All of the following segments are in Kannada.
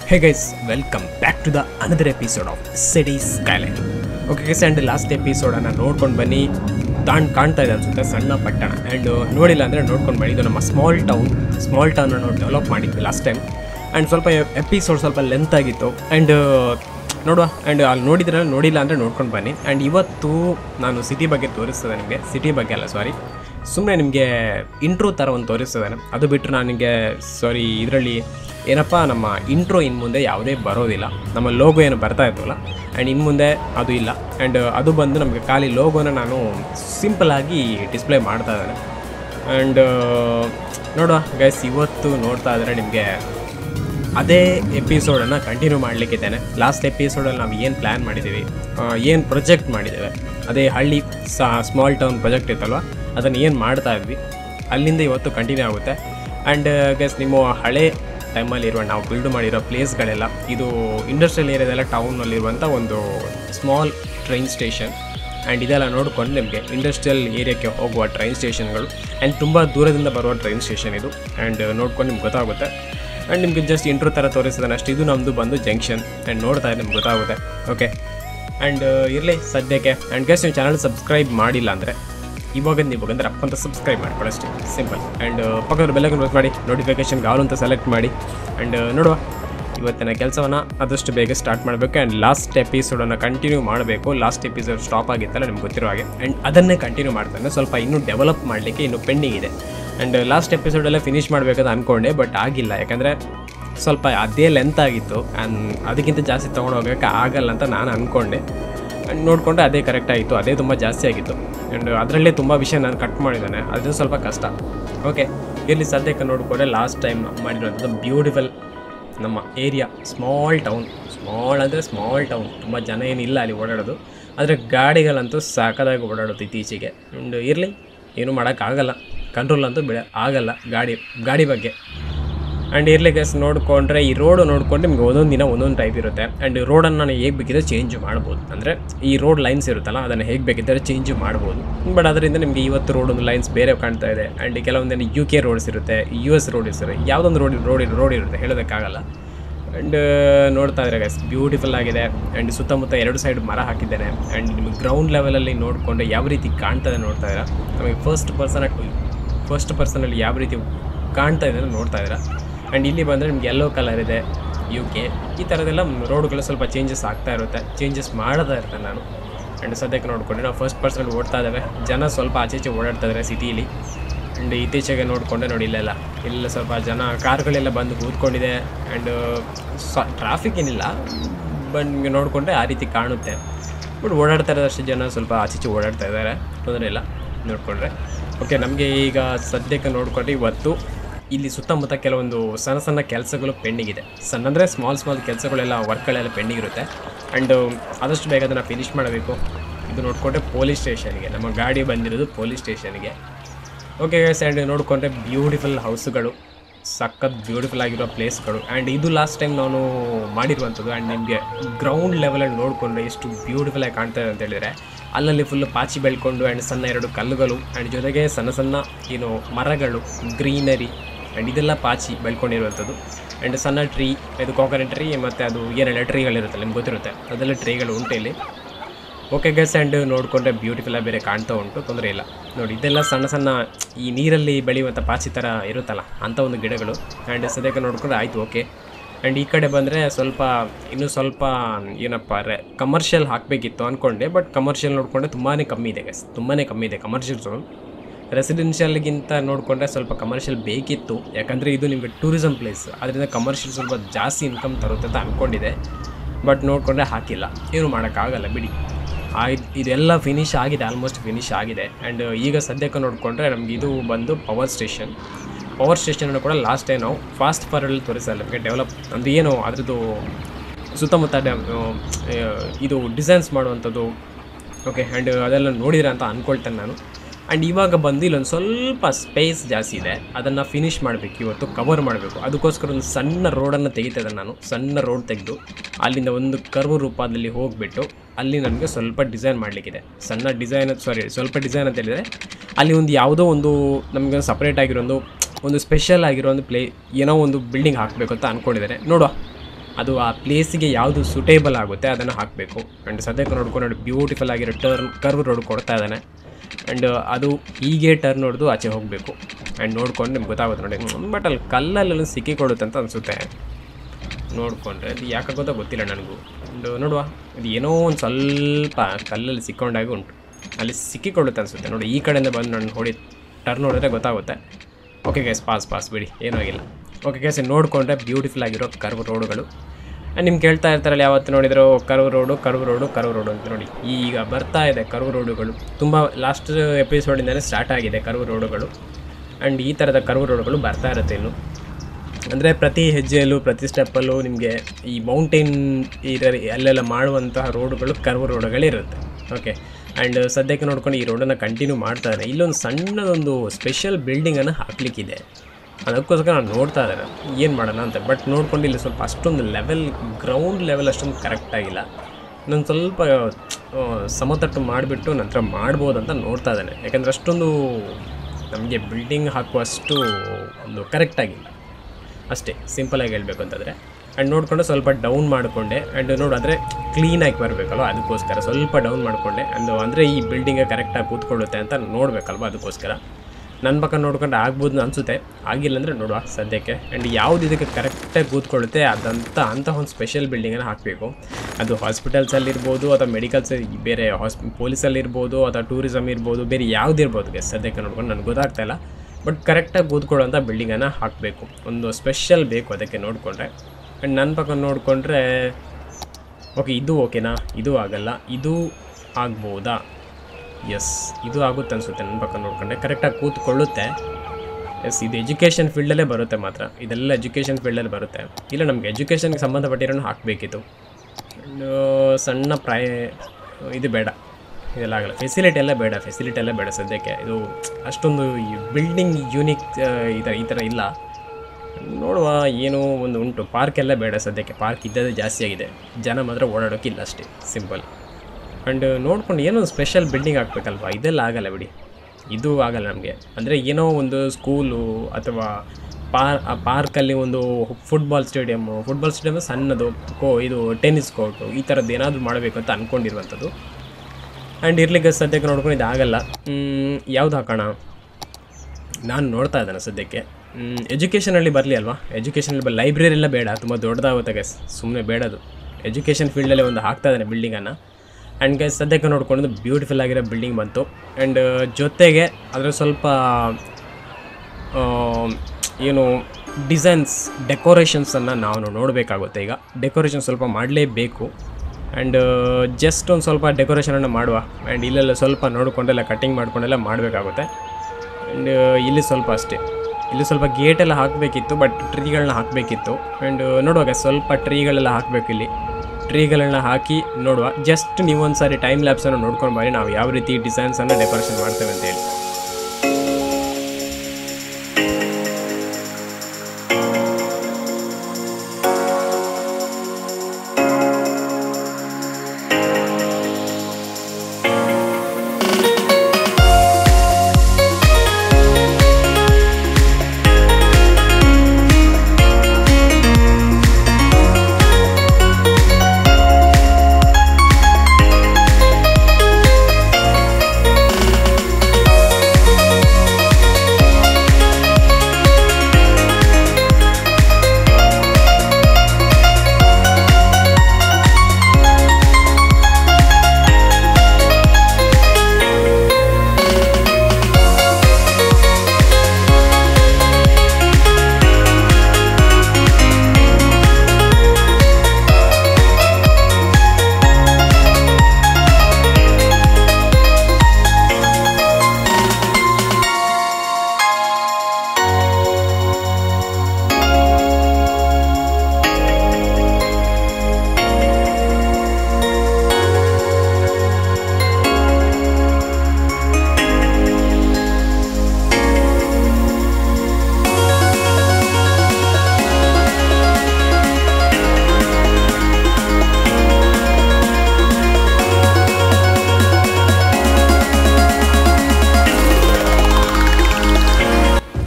Hey guys welcome back to the another episode of city skyline okay guys and last ಎಪಿಸೋಡನ್ನು ನೋಡ್ಕೊಂಡು ಬನ್ನಿ ತಾಂಡ್ ಕಾಣ್ತಾ ಇದೆ ಅನ್ಸುತ್ತೆ ಸಣ್ಣ ಪಟ್ಟಣ ಆ್ಯಂಡ್ ನೋಡಿಲ್ಲ ಅಂದರೆ ನೋಡ್ಕೊಂಡು ಬನ್ನಿ ಇದು ನಮ್ಮ ಸ್ಮಾಲ್ ಟೌನ್ ಸ್ಮಾಲ್ ಟೌನನ್ನು ಡೆವಲಪ್ ಮಾಡಿದ್ವಿ ಲಾಸ್ಟ್ ಟೈಮ್ ಆ್ಯಂಡ್ ಸ್ವಲ್ಪ ಎಪಿಸೋಡ್ ಸ್ವಲ್ಪ ಲೆಂತ್ ಆಗಿತ್ತು ಆ್ಯಂಡ್ ನೋಡುವ ಆ್ಯಂಡ್ ಅಲ್ಲಿ ನೋಡಿದ್ರೆ ನೋಡಿಲ್ಲ ಅಂದರೆ ನೋಡ್ಕೊಂಡು ಬನ್ನಿ ಆ್ಯಂಡ್ ಇವತ್ತು ನಾನು ಸಿಟಿ ಬಗ್ಗೆ ತೋರಿಸ್ತದೆ ನಿಮಗೆ ಸಿಟಿ ಬಗ್ಗೆ ಅಲ್ಲ ಸಾರಿ ಸುಮ್ಮನೆ ನಿಮಗೆ ಇಂಟ್ರೋ ಥರ ಒಂದು ತೋರಿಸ್ತದೆ ಅದು ಬಿಟ್ಟರೆ ನಾನು ನಿಮಗೆ ಸಾರಿ ಇದರಲ್ಲಿ ಏನಪ್ಪ ನಮ್ಮ ಇಂಟ್ರೋ ಇನ್ನು ಮುಂದೆ ಯಾವುದೇ ಬರೋದಿಲ್ಲ ನಮ್ಮ ಲೋಗೋ ಏನು ಬರ್ತಾ ಇತ್ತಲ್ಲ ಆ್ಯಂಡ್ ಇನ್ನು ಮುಂದೆ ಅದು ಇಲ್ಲ ಆ್ಯಂಡ್ ಅದು ಬಂದು ನಮಗೆ ಖಾಲಿ ಲೋಗೋನ ನಾನು ಸಿಂಪಲಾಗಿ ಡಿಸ್ಪ್ಲೇ ಮಾಡ್ತಾ ಇದ್ದೇನೆ ಆ್ಯಂಡ್ ನೋಡುವ ಗೈಸ್ ಇವತ್ತು ನೋಡ್ತಾ ಇದ್ರೆ ನಿಮಗೆ ಅದೇ ಎಪಿಸೋಡನ್ನು ಕಂಟಿನ್ಯೂ ಮಾಡಲಿಕ್ಕಿದ್ದೇನೆ ಲಾಸ್ಟ್ ಎಪಿಸೋಡಲ್ಲಿ ನಾವು ಏನು ಪ್ಲ್ಯಾನ್ ಮಾಡಿದ್ದೀವಿ ಏನು ಪ್ರೊಜೆಕ್ಟ್ ಮಾಡಿದ್ದೇವೆ ಅದೇ ಹಳ್ಳಿ ಸ್ಮಾಲ್ ಟೌನ್ ಪ್ರಾಜೆಕ್ಟ್ ಇತ್ತಲ್ವ ಅದನ್ನು ಏನು ಮಾಡ್ತಾ ಇದ್ವಿ ಅಲ್ಲಿಂದ ಇವತ್ತು ಕಂಟಿನ್ಯೂ ಆಗುತ್ತೆ ಆ್ಯಂಡ್ ಗಸ್ ನಿಮ್ಮ ಹಳೆ ಟೈಮಲ್ಲಿ ಇರುವ ನಾವು ಬಿಲ್ಡ್ ಮಾಡಿರೋ ಪ್ಲೇಸ್ಗಳೆಲ್ಲ ಇದು ಇಂಡಸ್ಟ್ರಿಯಲ್ ಏರಿಯಾದೆಲ್ಲ ಟೌನಲ್ಲಿರುವಂಥ ಒಂದು ಸ್ಮಾಲ್ ಟ್ರೈನ್ ಸ್ಟೇಷನ್ ಆ್ಯಂಡ್ ಇದೆಲ್ಲ ನೋಡ್ಕೊಂಡು ನಿಮಗೆ ಇಂಡಸ್ಟ್ರಿಯಲ್ ಏರಿಯಾಕ್ಕೆ ಹೋಗುವ ಟ್ರೈನ್ ಸ್ಟೇಷನ್ಗಳು ಆ್ಯಂಡ್ ತುಂಬ ದೂರದಿಂದ ಬರುವ ಟ್ರೈನ್ ಸ್ಟೇಷನ್ ಇದು ಆ್ಯಂಡ್ ನೋಡ್ಕೊಂಡು ನಿಮ್ಗೆ ಗೊತ್ತಾಗುತ್ತೆ ಆ್ಯಂಡ್ ನಿಮಗೆ ಜಸ್ಟ್ ಇಂಟ್ರೋ ಥರ ತೋರಿಸಿದಾನೆ ಅಷ್ಟು ಇದು ನಮ್ಮದು ಬಂದು ಜಂಕ್ಷನ್ ಆ್ಯಂಡ್ ನೋಡ್ತಾ ನಿಮ್ಗೆ ಗೊತ್ತಾಗುತ್ತೆ ಓಕೆ ಆ್ಯಂಡ್ ಇರಲಿ ಸದ್ಯಕ್ಕೆ ಆ್ಯಂಡ್ ಗಸ್ ನೀವು ಚಾನಲ್ ಸಬ್ಸ್ಕ್ರೈಬ್ ಮಾಡಿಲ್ಲ ಅಂದರೆ ಇವಾಗ ನೀವು ಅಂದರೆ ಅಪ್ಪ ಅಂತ ಸಬ್ಸ್ಕ್ರೈಬ್ ಮಾಡ್ಕೊಳ್ಳಿ ಅಷ್ಟೇ ಸಿಂಪಲ್ ಆ್ಯಂಡ್ ಪಕ್ಕದ ಬೆಲ್ಲಕ್ಕೆ ಪ್ರೆಸ್ ಮಾಡಿ ನೋಟಿಫಿಕೇಶನ್ ಆಲ್ ಅಂತ ಸೆಲೆಕ್ಟ್ ಮಾಡಿ ಆ್ಯಂಡ್ ನೋಡುವ ಇವತ್ತಿನ ಕೆಲಸವನ್ನು ಆದಷ್ಟು ಬೇಗ ಸ್ಟಾರ್ಟ್ ಮಾಡಬೇಕು ಆ್ಯಂಡ್ ಲಾಸ್ಟ್ ಎಪಿಸೋಡನ್ನು ಕಂಟಿನ್ಯೂ ಮಾಡಬೇಕು ಲಾಸ್ಟ್ ಎಪಿಸೋಡ್ ಸ್ಟಾಪ್ ಆಗಿತ್ತಲ್ಲ ನಿಮ್ಗೆ ಗೊತ್ತಿರೋ ಹಾಗೆ ಆ್ಯಂಡ್ ಅದನ್ನೇ ಕಂಟಿನ್ಯೂ ಮಾಡ್ತಾನೆ ಸ್ವಲ್ಪ ಇನ್ನೂ ಡೆವಲಪ್ ಮಾಡಲಿಕ್ಕೆ ಇನ್ನೂ ಪೆಂಡಿಂಗ್ ಇದೆ ಆ್ಯಂಡ್ ಲಾಸ್ಟ್ ಎಪಿಸೋಡೆಲ್ಲ ಫಿನಿಷ್ ಮಾಡಬೇಕಂತ ಅಂದ್ಕೊಂಡೆ ಬಟ್ ಆಗಿಲ್ಲ ಯಾಕಂದರೆ ಸ್ವಲ್ಪ ಅದೇ ಲೆಂತ್ ಆಗಿತ್ತು ಆ್ಯಂಡ್ ಅದಕ್ಕಿಂತ ಜಾಸ್ತಿ ತೊಗೊಂಡು ಹೋಗೋಕ್ಕೆ ಆಗಲ್ಲ ಅಂತ ನಾನು ಅಂದ್ಕೊಂಡೆ ಆ್ಯಂಡ್ ನೋಡಿಕೊಂಡ್ರೆ ಅದೇ ಕರೆಕ್ಟ್ ಆಯಿತು ಅದೇ ತುಂಬ ಜಾಸ್ತಿ ಆಗಿತ್ತು ಆ್ಯಂಡ್ ಅದರಲ್ಲೇ ತುಂಬ ವಿಷಯ ನಾನು ಕಟ್ ಮಾಡಿದ್ದಾನೆ ಅದು ಸ್ವಲ್ಪ ಕಷ್ಟ ಓಕೆ ಇಲ್ಲಿ ಸದ್ಯಕ್ಕೆ ನೋಡಿಕೊಂಡ್ರೆ ಲಾಸ್ಟ್ ಟೈಮ್ ಮಾಡಿರೋಂಥದ್ದು ಬ್ಯೂಟಿಫುಲ್ ನಮ್ಮ ಏರಿಯಾ ಸ್ಮಾಲ್ ಟೌನ್ ಸ್ಮಾಲ್ ಅಂದರೆ ಸ್ಮಾಲ್ ಟೌನ್ ತುಂಬ ಜನ ಏನಿಲ್ಲ ಅಲ್ಲಿ ಓಡಾಡೋದು ಆದರೆ ಗಾಡಿಗಳಂತೂ ಸಾಕದಾಗಿ ಓಡಾಡೋದು ಇತ್ತೀಚೆಗೆ ಆ್ಯಂಡ್ ಇರಲಿ ಏನೂ ಮಾಡೋಕ್ಕಾಗಲ್ಲ ಕಂಟ್ರೋಲ್ ಅಂತೂ ಬಿಡ ಆಗಲ್ಲ ಗಾಡಿ ಗಾಡಿ ಬಗ್ಗೆ ಆ್ಯಂಡ್ ಇರ್ಲಿ ಗಸ್ ನೋಡಿಕೊಂಡ್ರೆ ಈ ರೋಡು ನೋಡ್ಕೊಂಡು ನಿಮ್ಗೆ ಒಂದೊಂದು ದಿನ ಒಂದೊಂದು ಟೈಪ್ ಇರುತ್ತೆ ಆ್ಯಂಡ್ ರೋಡನ್ನು ನಾನು ಹೇಗೆ ಬೇಕಿದ್ರೆ ಚೇಂಜ್ ಮಾಡ್ಬೋದು ಅಂದರೆ ಈ ರೋಡ್ ಲೈನ್ಸ್ ಇರುತ್ತಲ್ಲ ಅದನ್ನು ಹೇಗೆ ಬೇಕಿದ್ದರೆ ಚೇಂಜ್ ಮಾಡ್ಬೋದು ಬಟ್ ಅದರಿಂದ ನಿಮಗೆ ಇವತ್ತು ರೋಡ್ ಒಂದು ಲೈನ್ಸ್ ಬೇರೆ ಕಾಣ್ತಾ ಇದೆ ಆ್ಯಂಡ್ ಕೆಲವೊಂದೇನು ಯು ಕೆ ರೋಡ್ಸ್ ಇರುತ್ತೆ ಯು ಎಸ್ ರೋಡ್ ಇರುತ್ತೆ ಯಾವುದೊಂದು ರೋಡ್ ರೋಡ್ ರೋಡ್ ಇರುತ್ತೆ ಹೇಳೋದಕ್ಕಾಗಲ್ಲ ಆ್ಯಂಡ್ ನೋಡ್ತಾ ಇದ್ರೆ ಗೈಸ್ ಬ್ಯೂಟಿಫುಲ್ ಆಗಿದೆ ಆ್ಯಂಡ್ ಸುತ್ತಮುತ್ತ ಎರಡು ಸೈಡ್ ಮರ ಹಾಕಿದ್ದೇನೆ ಆ್ಯಂಡ್ ನಿಮಗೆ ಗ್ರೌಂಡ್ ಲೆವೆಲಲ್ಲಿ ನೋಡಿಕೊಂಡು ಯಾವ ರೀತಿ ಕಾಣ್ತದೆ ನೋಡ್ತಾ ಇದ್ದೀರಾ ನಮಗೆ ಫಸ್ಟ್ ಪರ್ಸನ್ ಫಸ್ಟ್ ಪರ್ಸನಲ್ಲಿ ಯಾವ ರೀತಿ ಕಾಣ್ತಾ ಇದೆ ಅಂತ ನೋಡ್ತಾ ಇದ್ದೀರಾ ಆ್ಯಂಡ್ ಇಲ್ಲಿ ಬಂದರೆ ನಿಮ್ಗೆ ಯೆಲ್ಲೋ ಕಲರ್ ಇದೆ ಯು ಕೆ ಈ ಥರದ್ದೆಲ್ಲ ರೋಡ್ಗಳು ಸ್ವಲ್ಪ ಚೇಂಜಸ್ ಆಗ್ತಾ ಇರುತ್ತೆ ಚೇಂಜಸ್ ಮಾಡ್ತಾ ಇರ್ತೇನೆ ನಾನು ಆ್ಯಂಡ್ ಸದ್ಯಕ್ಕೆ ನೋಡಿಕೊಂಡ್ರೆ ನಾವು ಫಸ್ಟ್ ಪರ್ಸನಲ್ಲಿ ಓಡ್ತಾ ಇದ್ದಾವೆ ಜನ ಸ್ವಲ್ಪ ಆಚೆ ಈಚೆ ಓಡಾಡ್ತಾ ಇದ್ದಾರೆ ಸಿಟಿಲಿ ಆ್ಯಂಡ್ ಇತ್ತೀಚೆಗೆ ನೋಡಿಕೊಂಡೆ ನೋಡಿ ಇಲ್ಲೆಲ್ಲ ಇಲ್ಲ ಸ್ವಲ್ಪ ಜನ ಕಾರ್ಗಳೆಲ್ಲ ಬಂದು ಕೂತ್ಕೊಂಡಿದೆ ಆ್ಯಂಡ್ ಸ ಟ್ರಾಫಿಕ್ ಏನಿಲ್ಲ ಬಟ್ ನಿಮಗೆ ನೋಡಿಕೊಂಡ್ರೆ ಆ ರೀತಿ ಕಾಣುತ್ತೆ ಬಟ್ ಓಡಾಡ್ತಾ ಇರೋದಷ್ಟು ಜನ ಸ್ವಲ್ಪ ಆಚೀಚೆ ಓಡಾಡ್ತಾ ಇದ್ದಾರೆ ತೊಂದರೆ ಇಲ್ಲ ನೋಡಿಕೊಂಡ್ರೆ ಓಕೆ ನಮಗೆ ಈಗ ಸದ್ಯಕ್ಕೆ ನೋಡಿಕೊಂಡ್ರೆ ಇವತ್ತು ಇಲ್ಲಿ ಸುತ್ತಮುತ್ತ ಕೆಲವೊಂದು ಸಣ್ಣ ಸಣ್ಣ ಕೆಲಸಗಳು ಪೆಂಡಿಂಗ್ ಇದೆ ಸಣ್ಣ ಅಂದರೆ ಸ್ಮಾಲ್ ಸ್ಮಾಲ್ ಕೆಲಸಗಳೆಲ್ಲ ವರ್ಕ್ಗಳೆಲ್ಲ ಪೆಂಡಿಂಗ್ ಇರುತ್ತೆ ಆ್ಯಂಡ್ ಆದಷ್ಟು ಬೇಗ ಅದನ್ನು ಫಿನಿಷ್ ಮಾಡಬೇಕು ಇದು ನೋಡಿಕೊಂಡ್ರೆ ಪೊಲೀಸ್ ಸ್ಟೇಷನ್ಗೆ ನಮ್ಮ ಗಾಡಿ ಬಂದಿರೋದು ಪೊಲೀಸ್ ಸ್ಟೇಷನ್ಗೆ ಓಕೆ ಗೈಸ್ ಆ್ಯಂಡ್ ನೋಡಿಕೊಂಡ್ರೆ ಬ್ಯೂಟಿಫುಲ್ ಹೌಸ್ಗಳು ಸಖತ್ ಬ್ಯೂಟಿಫುಲ್ ಆಗಿರೋ ಪ್ಲೇಸ್ಗಳು ಆ್ಯಂಡ್ ಇದು ಲಾಸ್ಟ್ ಟೈಮ್ ನಾನು ಮಾಡಿರುವಂಥದ್ದು ಆ್ಯಂಡ್ ನಿಮಗೆ ಗ್ರೌಂಡ್ ಲೆವೆಲಲ್ಲಿ ನೋಡಿಕೊಂಡ್ರೆ ಎಷ್ಟು ಬ್ಯೂಟಿಫುಲ್ ಆಗಿ ಕಾಣ್ತಾ ಇದೆ ಅಂತ ಹೇಳಿದರೆ ಅಲ್ಲಲ್ಲಿ ಫುಲ್ ಪಾಚಿ ಬೆಳ್ಕೊಂಡು ಆ್ಯಂಡ್ ಸಣ್ಣ ಎರಡು ಕಲ್ಲುಗಳು ಆ್ಯಂಡ್ ಜೊತೆಗೆ ಸಣ್ಣ ಸಣ್ಣ ಏನು ಮರಗಳು ಗ್ರೀನರಿ ಆ್ಯಂಡ್ ಇದೆಲ್ಲ ಪಾಚಿ ಬೆಳ್ಕೊಂಡಿರುವಂಥದ್ದು ಆ್ಯಂಡ್ ಸಣ್ಣ ಟ್ರೀ ಇದು ಕೋಕೋನಟ್ ಟ್ರೀ ಮತ್ತು ಅದು ಏನೆಲ್ಲ ಟ್ರೀಗಳಿರುತ್ತೆ ನಿಮ್ಗೆ ಗೊತ್ತಿರುತ್ತೆ ಅದೆಲ್ಲ ಟ್ರೀಗಳು ಉಂಟು ಇಲ್ಲಿ ಓಕೆ ಗಸ್ ಆ್ಯಂಡ್ ನೋಡಿಕೊಂಡ್ರೆ ಬ್ಯೂಟಿಫುಲ್ ಬೇರೆ ಕಾಣ್ತಾ ಉಂಟು ತೊಂದರೆ ಇಲ್ಲ ನೋಡಿ ಇದೆಲ್ಲ ಸಣ್ಣ ಸಣ್ಣ ಈ ನೀರಲ್ಲಿ ಬೆಳೆಯುವಂಥ ಪಾಚಿ ಥರ ಇರುತ್ತಲ್ಲ ಅಂಥ ಒಂದು ಗಿಡಗಳು ಆ್ಯಂಡ್ ಸದ್ಯಕ್ಕೆ ನೋಡಿಕೊಂಡ್ರೆ ಆಯಿತು ಓಕೆ ಆ್ಯಂಡ್ ಈ ಕಡೆ ಬಂದರೆ ಸ್ವಲ್ಪ ಇನ್ನೂ ಸ್ವಲ್ಪ ಏನಪ್ಪ ರೇ ಕಮರ್ಷಿಯಲ್ ಹಾಕಬೇಕಿತ್ತು ಅಂದ್ಕೊಂಡೆ ಬಟ್ ಕಮರ್ಷಿಯಲ್ ನೋಡಿಕೊಂಡ್ರೆ ತುಂಬಾ ಕಮ್ಮಿ ಇದೆ ಗಸ್ ತುಂಬಾ ಕಮ್ಮಿ ಇದೆ ಕಮರ್ಷಿಯಲ್ ಝೋನ್ ರೆಸಿಡೆನ್ಷಿಯಲ್ಗಿಂತ ನೋಡಿಕೊಂಡ್ರೆ ಸ್ವಲ್ಪ ಕಮರ್ಷಿಯಲ್ ಬೇಕಿತ್ತು ಯಾಕಂದರೆ ಇದು ನಿಮಗೆ ಟೂರಿಸಮ್ ಪ್ಲೇಸ್ ಅದರಿಂದ ಕಮರ್ಷಿಯಲ್ ಸ್ವಲ್ಪ ಜಾಸ್ತಿ ಇನ್ಕಮ್ ತರುತ್ತೆ ಅಂತ ಅಂದ್ಕೊಂಡಿದೆ ಬಟ್ ನೋಡಿಕೊಂಡ್ರೆ ಹಾಕಿಲ್ಲ ಏನು ಮಾಡೋಕ್ಕಾಗಲ್ಲ ಬಿಡಿ ಆಯ್ತು ಇದೆಲ್ಲ ಫಿನಿಶ್ ಆಗಿದೆ ಆಲ್ಮೋಸ್ಟ್ ಫಿನಿಶ್ ಆಗಿದೆ ಆ್ಯಂಡ್ ಈಗ ಸದ್ಯಕ್ಕೆ ನೋಡಿಕೊಂಡ್ರೆ ನಮ್ಗೆ ಇದು ಬಂದು ಪವರ್ ಸ್ಟೇಷನ್ ಪವರ್ ಸ್ಟೇಷನನ್ನು ಕೂಡ ಲಾಸ್ಟ್ ಟೈಮ್ ನಾವು ಫಾಸ್ಟ್ ಫಾರ್ವರ್ಡಲ್ಲಿ ತೋರಿಸಲ್ಲ ನಮಗೆ ಡೆವಲಪ್ ಅಂದರೆ ಏನು ಅದ್ರದ್ದು ಸುತ್ತಮುತ್ತ ಡ- ಆ, ಇದು ಡಿಸೈನ್ಸ್ ಮಾಡುವಂಥದ್ದು ಓಕೆ ಆ್ಯಂಡ್ ಅದೆಲ್ಲ ನೋಡಿದ್ರೆ ಅಂತ ಅಂದ್ಕೊಳ್ತೇನೆ ನಾನು ಆ್ಯಂಡ್ ಇವಾಗ ಬಂದು ಇಲ್ಲೊಂದು ಸ್ವಲ್ಪ ಸ್ಪೇಸ್ ಜಾಸ್ತಿ ಇದೆ ಅದನ್ನು ಫಿನಿಶ್ ಮಾಡಬೇಕು ಇವತ್ತು ಕವರ್ ಮಾಡಬೇಕು ಅದಕ್ಕೋಸ್ಕರ ಒಂದು ಸಣ್ಣ ರೋಡನ್ನು ತೆಗಿತಿದ್ದೆ ನಾನು ಸಣ್ಣ ರೋಡ್ ತೆಗೆದು ಅಲ್ಲಿಂದ ಒಂದು ಕರ್ವ್ ರೂಪದಲ್ಲಿ ಹೋಗಿಬಿಟ್ಟು ಅಲ್ಲಿ ನನಗೆ ಸ್ವಲ್ಪ ಡಿಸೈನ್ ಮಾಡಲಿಕ್ಕಿದೆ ಸಣ್ಣ ಡಿಸೈನ್ ಸಾರಿ ಸ್ವಲ್ಪ ಡಿಸೈನ್ ಅಂತ ಹೇಳಿದರೆ ಅಲ್ಲಿ ಒಂದು ಯಾವುದೋ ಒಂದು ನಮಗೆ ಸಪ್ರೇಟ್ ಆಗಿರೋ ಒಂದು ಒಂದು ಸ್ಪೆಷಲ್ ಆಗಿರೋ ಒಂದು ಪ್ಲೇ ಏನೋ ಒಂದು ಬಿಲ್ಡಿಂಗ್ ಹಾಕಬೇಕು ಅಂತ ಅಂದ್ಕೊಂಡಿದ್ದಾರೆ ನೋಡುವ ಅದು ಆ ಪ್ಲೇಸಿಗೆ ಯಾವುದು ಸೂಟೇಬಲ್ ಆಗುತ್ತೆ ಅದನ್ನು ಹಾಕಬೇಕು ಆ್ಯಂಡ್ ಸದ್ಯಕ್ಕೆ ನೋಡ್ಕೊಂಡು ನೋಡಿ ಬ್ಯೂಟಿಫುಲ್ ಆಗಿರೋ ಟರ್ನ್ ಕರ್ವ್ ರೋಡ್ ಕೊಡ್ತಾ ಇದ್ದಾನೆ ಆ್ಯಂಡ್ ಅದು ಹೀಗೆ ಟರ್ನ್ ಹೊಡೆದು ಆಚೆ ಹೋಗಬೇಕು ಆ್ಯಂಡ್ ನೋಡ್ಕೊಂಡು ನಿಮ್ಗೆ ಗೊತ್ತಾಗುತ್ತೆ ನೋಡಿ ಬಟ್ ಅಲ್ಲಿ ಕಲ್ಲಲ್ಲೆಲ್ಲ ಸಿಕ್ಕಿಕೊಳ್ಳುತ್ತೆ ಅಂತ ಅನಿಸುತ್ತೆ ನೋಡಿಕೊಂಡ್ರೆ ಅದು ಯಾಕೆ ಗೊತ್ತಾ ಗೊತ್ತಿಲ್ಲ ನನಗೂ ಒಂದು ನೋಡುವ ಇದು ಏನೋ ಒಂದು ಸ್ವಲ್ಪ ಕಲ್ಲಲ್ಲಿ ಸಿಕ್ಕೊಂಡಾಗ ಉಂಟು ಅಲ್ಲಿ ಸಿಕ್ಕಿಕೊಳ್ಳುತ್ತೆ ಅನಿಸುತ್ತೆ ನೋಡಿ ಈ ಕಡೆಯಿಂದ ಬಂದು ನಾನು ನೋಡಿ ಟರ್ನ್ ನೋಡಿದ್ರೆ ಗೊತ್ತಾಗುತ್ತೆ ಓಕೆ ಗೈಸ್ ಪಾಸ್ ಪಾಸ್ ಬಿಡಿ ಏನೂ ಆಗಿಲ್ಲ ಓಕೆ ಗೈಸ್ ನೋಡಿಕೊಂಡ್ರೆ ಬ್ಯೂಟಿಫುಲ್ ಆಗಿರೋ ಕರ್ವ್ ರೋಡುಗಳು ನಿಮ್ಗೆ ಕೇಳ್ತಾ ಇರ್ತಾರಲ್ಲ ಯಾವತ್ತು ನೋಡಿದ್ರು curve road curve road curve road ಅಂತ ನೋಡಿ ಈಗ ಬರ್ತಾ ಇದೆ ಕರ್ವ್ ರೋಡುಗಳು ತುಂಬ ಲಾಸ್ಟ್ ಎಪಿಸೋಡಿಂದಲೇ ಸ್ಟಾರ್ಟ್ ಆಗಿದೆ ಕರ್ವ್ ರೋಡುಗಳು ಆ್ಯಂಡ್ ಈ ಥರದ ಕರ್ವ್ ರೋಡುಗಳು ಬರ್ತಾ ಇರುತ್ತೆ ಇನ್ನು ಅಂದರೆ ಪ್ರತಿ ಹೆಜ್ಜೆಯಲ್ಲೂ ಪ್ರತಿ ಸ್ಟೆಪ್ಪಲ್ಲೂ ನಿಮಗೆ ಈ ಮೌಂಟೇನ್ ಇರೋ ಅಲ್ಲೆಲ್ಲ ಮಾಡುವಂತಹ ರೋಡುಗಳು ಕರ್ವ್ ರೋಡುಗಳಿರುತ್ತೆ ಓಕೆ ಆ್ಯಂಡ್ ಸದ್ಯಕ್ಕೆ ನೋಡ್ಕೊಂಡು ಈ ರೋಡನ್ನು ಕಂಟಿನ್ಯೂ ಮಾಡ್ತಾ ಇದ್ದಾನೆ ಇಲ್ಲೊಂದು ಸಣ್ಣದೊಂದು ಸ್ಪೆಷಲ್ ಬಿಲ್ಡಿಂಗನ್ನು ಹಾಕಲಿಕ್ಕಿದೆ ಅದಕ್ಕೋಸ್ಕರ ನಾನು ನೋಡ್ತಾ ಇದ್ದೇನೆ ಏನು ಮಾಡೋಣ ಅಂತ ಬಟ್ ನೋಡ್ಕೊಂಡು ಇಲ್ಲಿ ಸ್ವಲ್ಪ ಅಷ್ಟೊಂದು ಲೆವೆಲ್ ಗ್ರೌಂಡ್ ಲೆವೆಲ್ ಅಷ್ಟೊಂದು ಕರೆಕ್ಟ್ ಆಗಿಲ್ಲ ನಾನು ಸ್ವಲ್ಪ ಆ, ಸಮತಟ್ಟು ಮಾಡಿಬಿಟ್ಟು ನಂತರ ಮಾಡ್ಬೋದು ಅಂತ ನೋಡ್ತಾ ಇದ್ದೇನೆ ಯಾಕಂದರೆ ಅಷ್ಟೊಂದು ನಮಗೆ ಬಿಲ್ಡಿಂಗ್ ಹಾಕುವಷ್ಟು ಒಂದು ಕರೆಕ್ಟಾಗಿಲ್ಲ ಅಷ್ಟೇ ಸಿಂಪಲಾಗಿ ಹೇಳಬೇಕು ಅಂತಂದರೆ ಆ್ಯಂಡ್ ನೋಡಿಕೊಂಡು ಸ್ವಲ್ಪ ಡೌನ್ ಮಾಡಿಕೊಂಡೆ ಆ್ಯಂಡ್ ನೋಡಿದ್ರೆ ಕ್ಲೀನಾಗಿ ಬರಬೇಕಲ್ವ ಅದಕ್ಕೋಸ್ಕರ ಸ್ವಲ್ಪ ಡೌನ್ ಮಾಡಿಕೊಂಡೆ ಅಂದು ಅಂದರೆ ಈ ಬಿಲ್ಡಿಂಗ್ ಕರೆಕ್ಟಾಗಿ ಕೂತ್ಕೊಳ್ಳುತ್ತೆ ಅಂತ ನೋಡಬೇಕಲ್ವ ಅದಕ್ಕೋಸ್ಕರ ನನ್ನ ಪಕ್ಕ ನೋಡ್ಕೊಂಡು ಆಗ್ಬೋದು ಅನಿಸುತ್ತೆ ಆಗಿಲ್ಲ ಅಂದರೆ ನೋಡುವ ಸದ್ಯಕ್ಕೆ ಆ್ಯಂಡ್ ಯಾವ್ದು ಇದಕ್ಕೆ ಕರೆಕ್ಟಾಗಿ ಕೂತ್ಕೊಳ್ಳುತ್ತೆ ಅದಂತ ಅಂಥ ಒಂದು ಸ್ಪೆಷಲ್ ಬಿಲ್ಡಿಂಗನ್ನು ಹಾಕಬೇಕು ಅದು ಹಾಸ್ಪಿಟಲ್ಸಲ್ಲಿರ್ಬೋದು ಅಥವಾ ಮೆಡಿಕಲ್ಸ್ ಬೇರೆ ಹಾಸ್ ಪೊಲೀಸಲ್ಲಿರ್ಬೋದು ಅಥವಾ ಟೂರಿಸಮ್ ಇರ್ಬೋದು ಬೇರೆ ಯಾವುದಿರ್ಬೋದು ಗೆ ಸದ್ಯಕ್ಕೆ ನೋಡ್ಕೊಂಡು ನನಗೆ ಗೊತ್ತಾಗ್ತಾ ಇಲ್ಲ ಬಟ್ ಕರೆಕ್ಟಾಗಿ ಕೂತ್ಕೊಳ್ಳೋಂಥ ಬಿಲ್ಡಿಂಗನ್ನು ಹಾಕಬೇಕು ಒಂದು ಸ್ಪೆಷಲ್ ಬೇಕು ಅದಕ್ಕೆ ನೋಡಿಕೊಂಡ್ರೆ ಆ್ಯಂಡ್ ನನ್ನ ಪಕ್ಕ ನೋಡಿಕೊಂಡ್ರೆ ಓಕೆ ಇದು ಓಕೆನಾ ಇದು ಆಗಲ್ಲ ಇದು ಆಗ್ಬೋದಾ ಎಸ್ ಇದು ಆಗುತ್ತೆ ಅನಿಸುತ್ತೆ ನನ್ನ ಪಕ್ಕ ನೋಡ್ಕೊಂಡ್ರೆ ಕರೆಕ್ಟಾಗಿ ಕೂತ್ಕೊಳ್ಳುತ್ತೆ ಎಸ್ ಇದು ಎಜುಕೇಷನ್ ಫೀಲ್ಡಲ್ಲೇ ಬರುತ್ತೆ ಮಾತ್ರ ಇದೆಲ್ಲ ಎಜುಕೇಷನ್ ಫೀಲ್ಡಲ್ಲಿ ಬರುತ್ತೆ ಇಲ್ಲ ನಮಗೆ ಎಜುಕೇಷನ್ಗೆ ಸಂಬಂಧಪಟ್ಟಿರೋನು ಹಾಕಬೇಕಿತ್ತು ಸಣ್ಣ ಪ್ರಾಯ ಇದು ಬೇಡ ಇದೆಲ್ಲ ಆಗಲ್ಲ ಫೆಸಿಲಿಟಿ ಎಲ್ಲ ಬೇಡ ಫೆಸಿಲಿಟಿ ಎಲ್ಲ ಬೇಡ ಸದ್ಯಕ್ಕೆ ಇದು ಅಷ್ಟೊಂದು ಬಿಲ್ಡಿಂಗ್ ಯೂನಿಕ್ ಈ ಥರ ಈ ಥರ ಇಲ್ಲ ನೋಡುವ ಏನೋ ಒಂದು ಉಂಟು ಪಾರ್ಕ್ ಎಲ್ಲ ಬೇಡ ಸದ್ಯಕ್ಕೆ ಪಾರ್ಕ್ ಇದ್ದದೇ ಜಾಸ್ತಿ ಆಗಿದೆ ಜನ ಮಾತ್ರ ಓಡಾಡೋಕ್ಕಿಲ್ಲ ಅಷ್ಟೇ ಸಿಂಪಲ್ ಆ್ಯಂಡ್ ನೋಡ್ಕೊಂಡು ಏನೋ ಒಂದು ಸ್ಪೆಷಲ್ ಬಿಲ್ಡಿಂಗ್ ಹಾಕ್ಬೇಕಲ್ವಾ ಇದೆಲ್ಲ ಆಗಲ್ಲ ಬಿಡಿ ಇದು ಆಗಲ್ಲ ನಮಗೆ ಅಂದರೆ ಏನೋ ಒಂದು ಸ್ಕೂಲು ಅಥವಾ ಪಾರ್ ಆ ಪಾರ್ಕಲ್ಲಿ ಒಂದು ಫುಟ್ಬಾಲ್ ಸ್ಟೇಡಿಯಮ್ಮು ಫುಟ್ಬಾಲ್ ಸ್ಟೇಡಿಯಮ್ ಸಣ್ಣದು ಕೋ ಇದು ಟೆನ್ನಿಸ್ ಕೋರ್ಟು ಈ ಥರದ್ದು ಏನಾದರೂ ಮಾಡಬೇಕು ಅಂತ ಅಂದ್ಕೊಂಡಿರುವಂಥದ್ದು ಆ್ಯಂಡ್ ಇರ್ಲಿಕ್ಕೆ ಸದ್ಯಕ್ಕೆ ನೋಡ್ಕೊಂಡು ಇದು ಆಗಲ್ಲ ಯಾವ್ದು ಹಾಕೋಣ ನಾನು ನೋಡ್ತಾ ಇದ್ದೇನೆ ಸದ್ಯಕ್ಕೆ ಎಜುಕೇಷನಲ್ಲಿ ಬರಲಿ ಅಲ್ವಾ ಎಜುಕೇಷನಲ್ಲಿ ಬ ಲೈಬ್ರರಿ ಎಲ್ಲ ಬೇಡ ತುಂಬ ದೊಡ್ಡದಾಗುತ್ತೆ ಗೈಸ್ ಸುಮ್ಮನೆ ಬೇಡದು ಎಜುಕೇಷನ್ ಫೀಲ್ಡಲ್ಲೇ ಒಂದು ಹಾಕ್ತಾ ಇದ್ದಾನೆ ಬಿಲ್ಡಿಂಗನ್ನು ಆ್ಯಂಡ್ ಗೈಸ್ ಸದ್ಯಕ್ಕೆ ನೋಡ್ಕೊಂಡು ಬ್ಯೂಟಿಫುಲ್ ಆಗಿರೋ ಬಿಲ್ಡಿಂಗ್ ಬಂತು ಆ್ಯಂಡ್ ಜೊತೆಗೆ ಅದರ ಸ್ವಲ್ಪ ಆ, ಏನು ಡಿಸೈನ್ಸ್ ಡೆಕೋರೇಷನ್ಸನ್ನು ನಾವು ನೋಡಬೇಕಾಗುತ್ತೆ ಈಗ ಡೆಕೋರೇಷನ್ ಸ್ವಲ್ಪ ಮಾಡಲೇಬೇಕು ಆ್ಯಂಡ್ ಜಸ್ಟ್ ಒಂದು ಸ್ವಲ್ಪ ಡೆಕೋರೇಷನನ್ನು ಮಾಡುವ ಆ್ಯಂಡ್ ಇಲ್ಲೆಲ್ಲ ಸ್ವಲ್ಪ ನೋಡಿಕೊಂಡೆಲ್ಲ ಕಟ್ಟಿಂಗ್ ಮಾಡ್ಕೊಂಡೆಲ್ಲ ಮಾಡಬೇಕಾಗುತ್ತೆ ಆ್ಯಂಡ್ ಇಲ್ಲಿ ಸ್ವಲ್ಪ ಅಷ್ಟೇ ಇಲ್ಲಿ ಸ್ವಲ್ಪ ಗೇಟೆಲ್ಲ ಹಾಕಬೇಕಿತ್ತು ಬಟ್ ಟ್ರೀಗಳನ್ನ ಹಾಕಬೇಕಿತ್ತು ಆ್ಯಂಡ್ ನೋಡುವಾಗ ಸ್ವಲ್ಪ ಟ್ರೀಗಳೆಲ್ಲ ಹಾಕಬೇಕು ಇಲ್ಲಿ ಟ್ರೀಗಳನ್ನ ಹಾಕಿ ನೋಡುವ ಜಸ್ಟ್ ನೀವು ಒಂದು ಸಾರಿ ಟೈಮ್ ಲ್ಯಾಬ್ಸನ್ನು ನೋಡ್ಕೊಂಡು ಬನ್ನಿ ನಾವು ಯಾವ ರೀತಿ ಡಿಸೈನ್ಸನ್ನು ಡೆಕೋರೇಷನ್ ಮಾಡ್ತೇವೆ ಅಂತೇಳಿ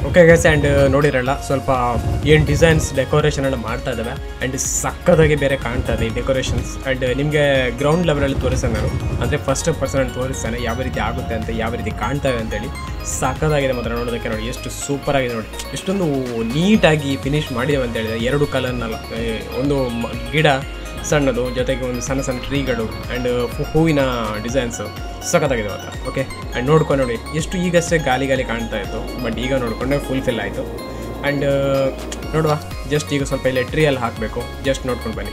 ಓಕೆ ಗೈಸ್ ಆ್ಯಂಡ್ ನೋಡಿರಲ್ಲ ಸ್ವಲ್ಪ ಏನು ಡಿಸೈನ್ಸ್ ಡೆಕೋರೇಷನನ್ನು ಮಾಡ್ತಾ ಇದ್ದಾವೆ ಆ್ಯಂಡ್ ಸಕ್ಕದಾಗಿ ಬೇರೆ ಕಾಣ್ತಾ ಇದೆ ಡೆಕೋರೇಷನ್ಸ್ ಆ್ಯಂಡ್ ನಿಮಗೆ ಗ್ರೌಂಡ್ ಲೆವೆಲಲ್ಲಿ ತೋರಿಸ್ತಾನೆ ನಾನು ಅಂದರೆ ಫಸ್ಟ್ ಪರ್ಸನ್ ತೋರಿಸ್ತಾನೆ ಯಾವ ರೀತಿ ಆಗುತ್ತೆ ಅಂತ ಯಾವ ರೀತಿ ಕಾಣ್ತವೆ ಅಂತೇಳಿ ಸಕ್ಕದಾಗಿದೆ ಮಾತ್ರ ನೋಡೋದಕ್ಕೆ ನೋಡಿ ಎಷ್ಟು ಸೂಪರ್ ಆಗಿದೆ ನೋಡಿ ಎಷ್ಟೊಂದು ನೀಟಾಗಿ ಫಿನಿಶ್ ಮಾಡಿದ್ದೇವೆ ಅಂತ ಹೇಳಿದ್ರೆ ಎರಡು ಕಲರ್ನಲ್ಲ ಒಂದು ಮ- ಗಿಡ ಸಣ್ಣದು ಜೊತೆಗೆ ಒಂದು ಸಣ್ಣ ಸಣ್ಣ ಟ್ರೀಗಳು ಆ್ಯಂಡ್ ಹೂವಿನ ಡಿಸೈನ್ಸು ಸಖತ್ತಾಗಿದೆ ಮಾತ್ರ ಓಕೆ ಆ್ಯಂಡ್ ನೋಡ್ಕೊಂಡು ನೋಡಿ ಎಷ್ಟು ಈಗಷ್ಟೇ ಗಾಲಿ ಗಾಲಿ ಕಾಣ್ತಾ ಇತ್ತು ಬಟ್ ಈಗ ನೋಡಿಕೊಂಡೆ ಫುಲ್ಫಿಲ್ ಆಯಿತು ಆ್ಯಂಡ್ ನೋಡುವ ಜಸ್ಟ್ ಈಗ ಸ್ವಲ್ಪ ಇಲ್ಲಿ ಟ್ರೀಯಲ್ಲಿ ಹಾಕಬೇಕು ಜಸ್ಟ್ ನೋಡ್ಕೊಂಡು ಬನ್ನಿ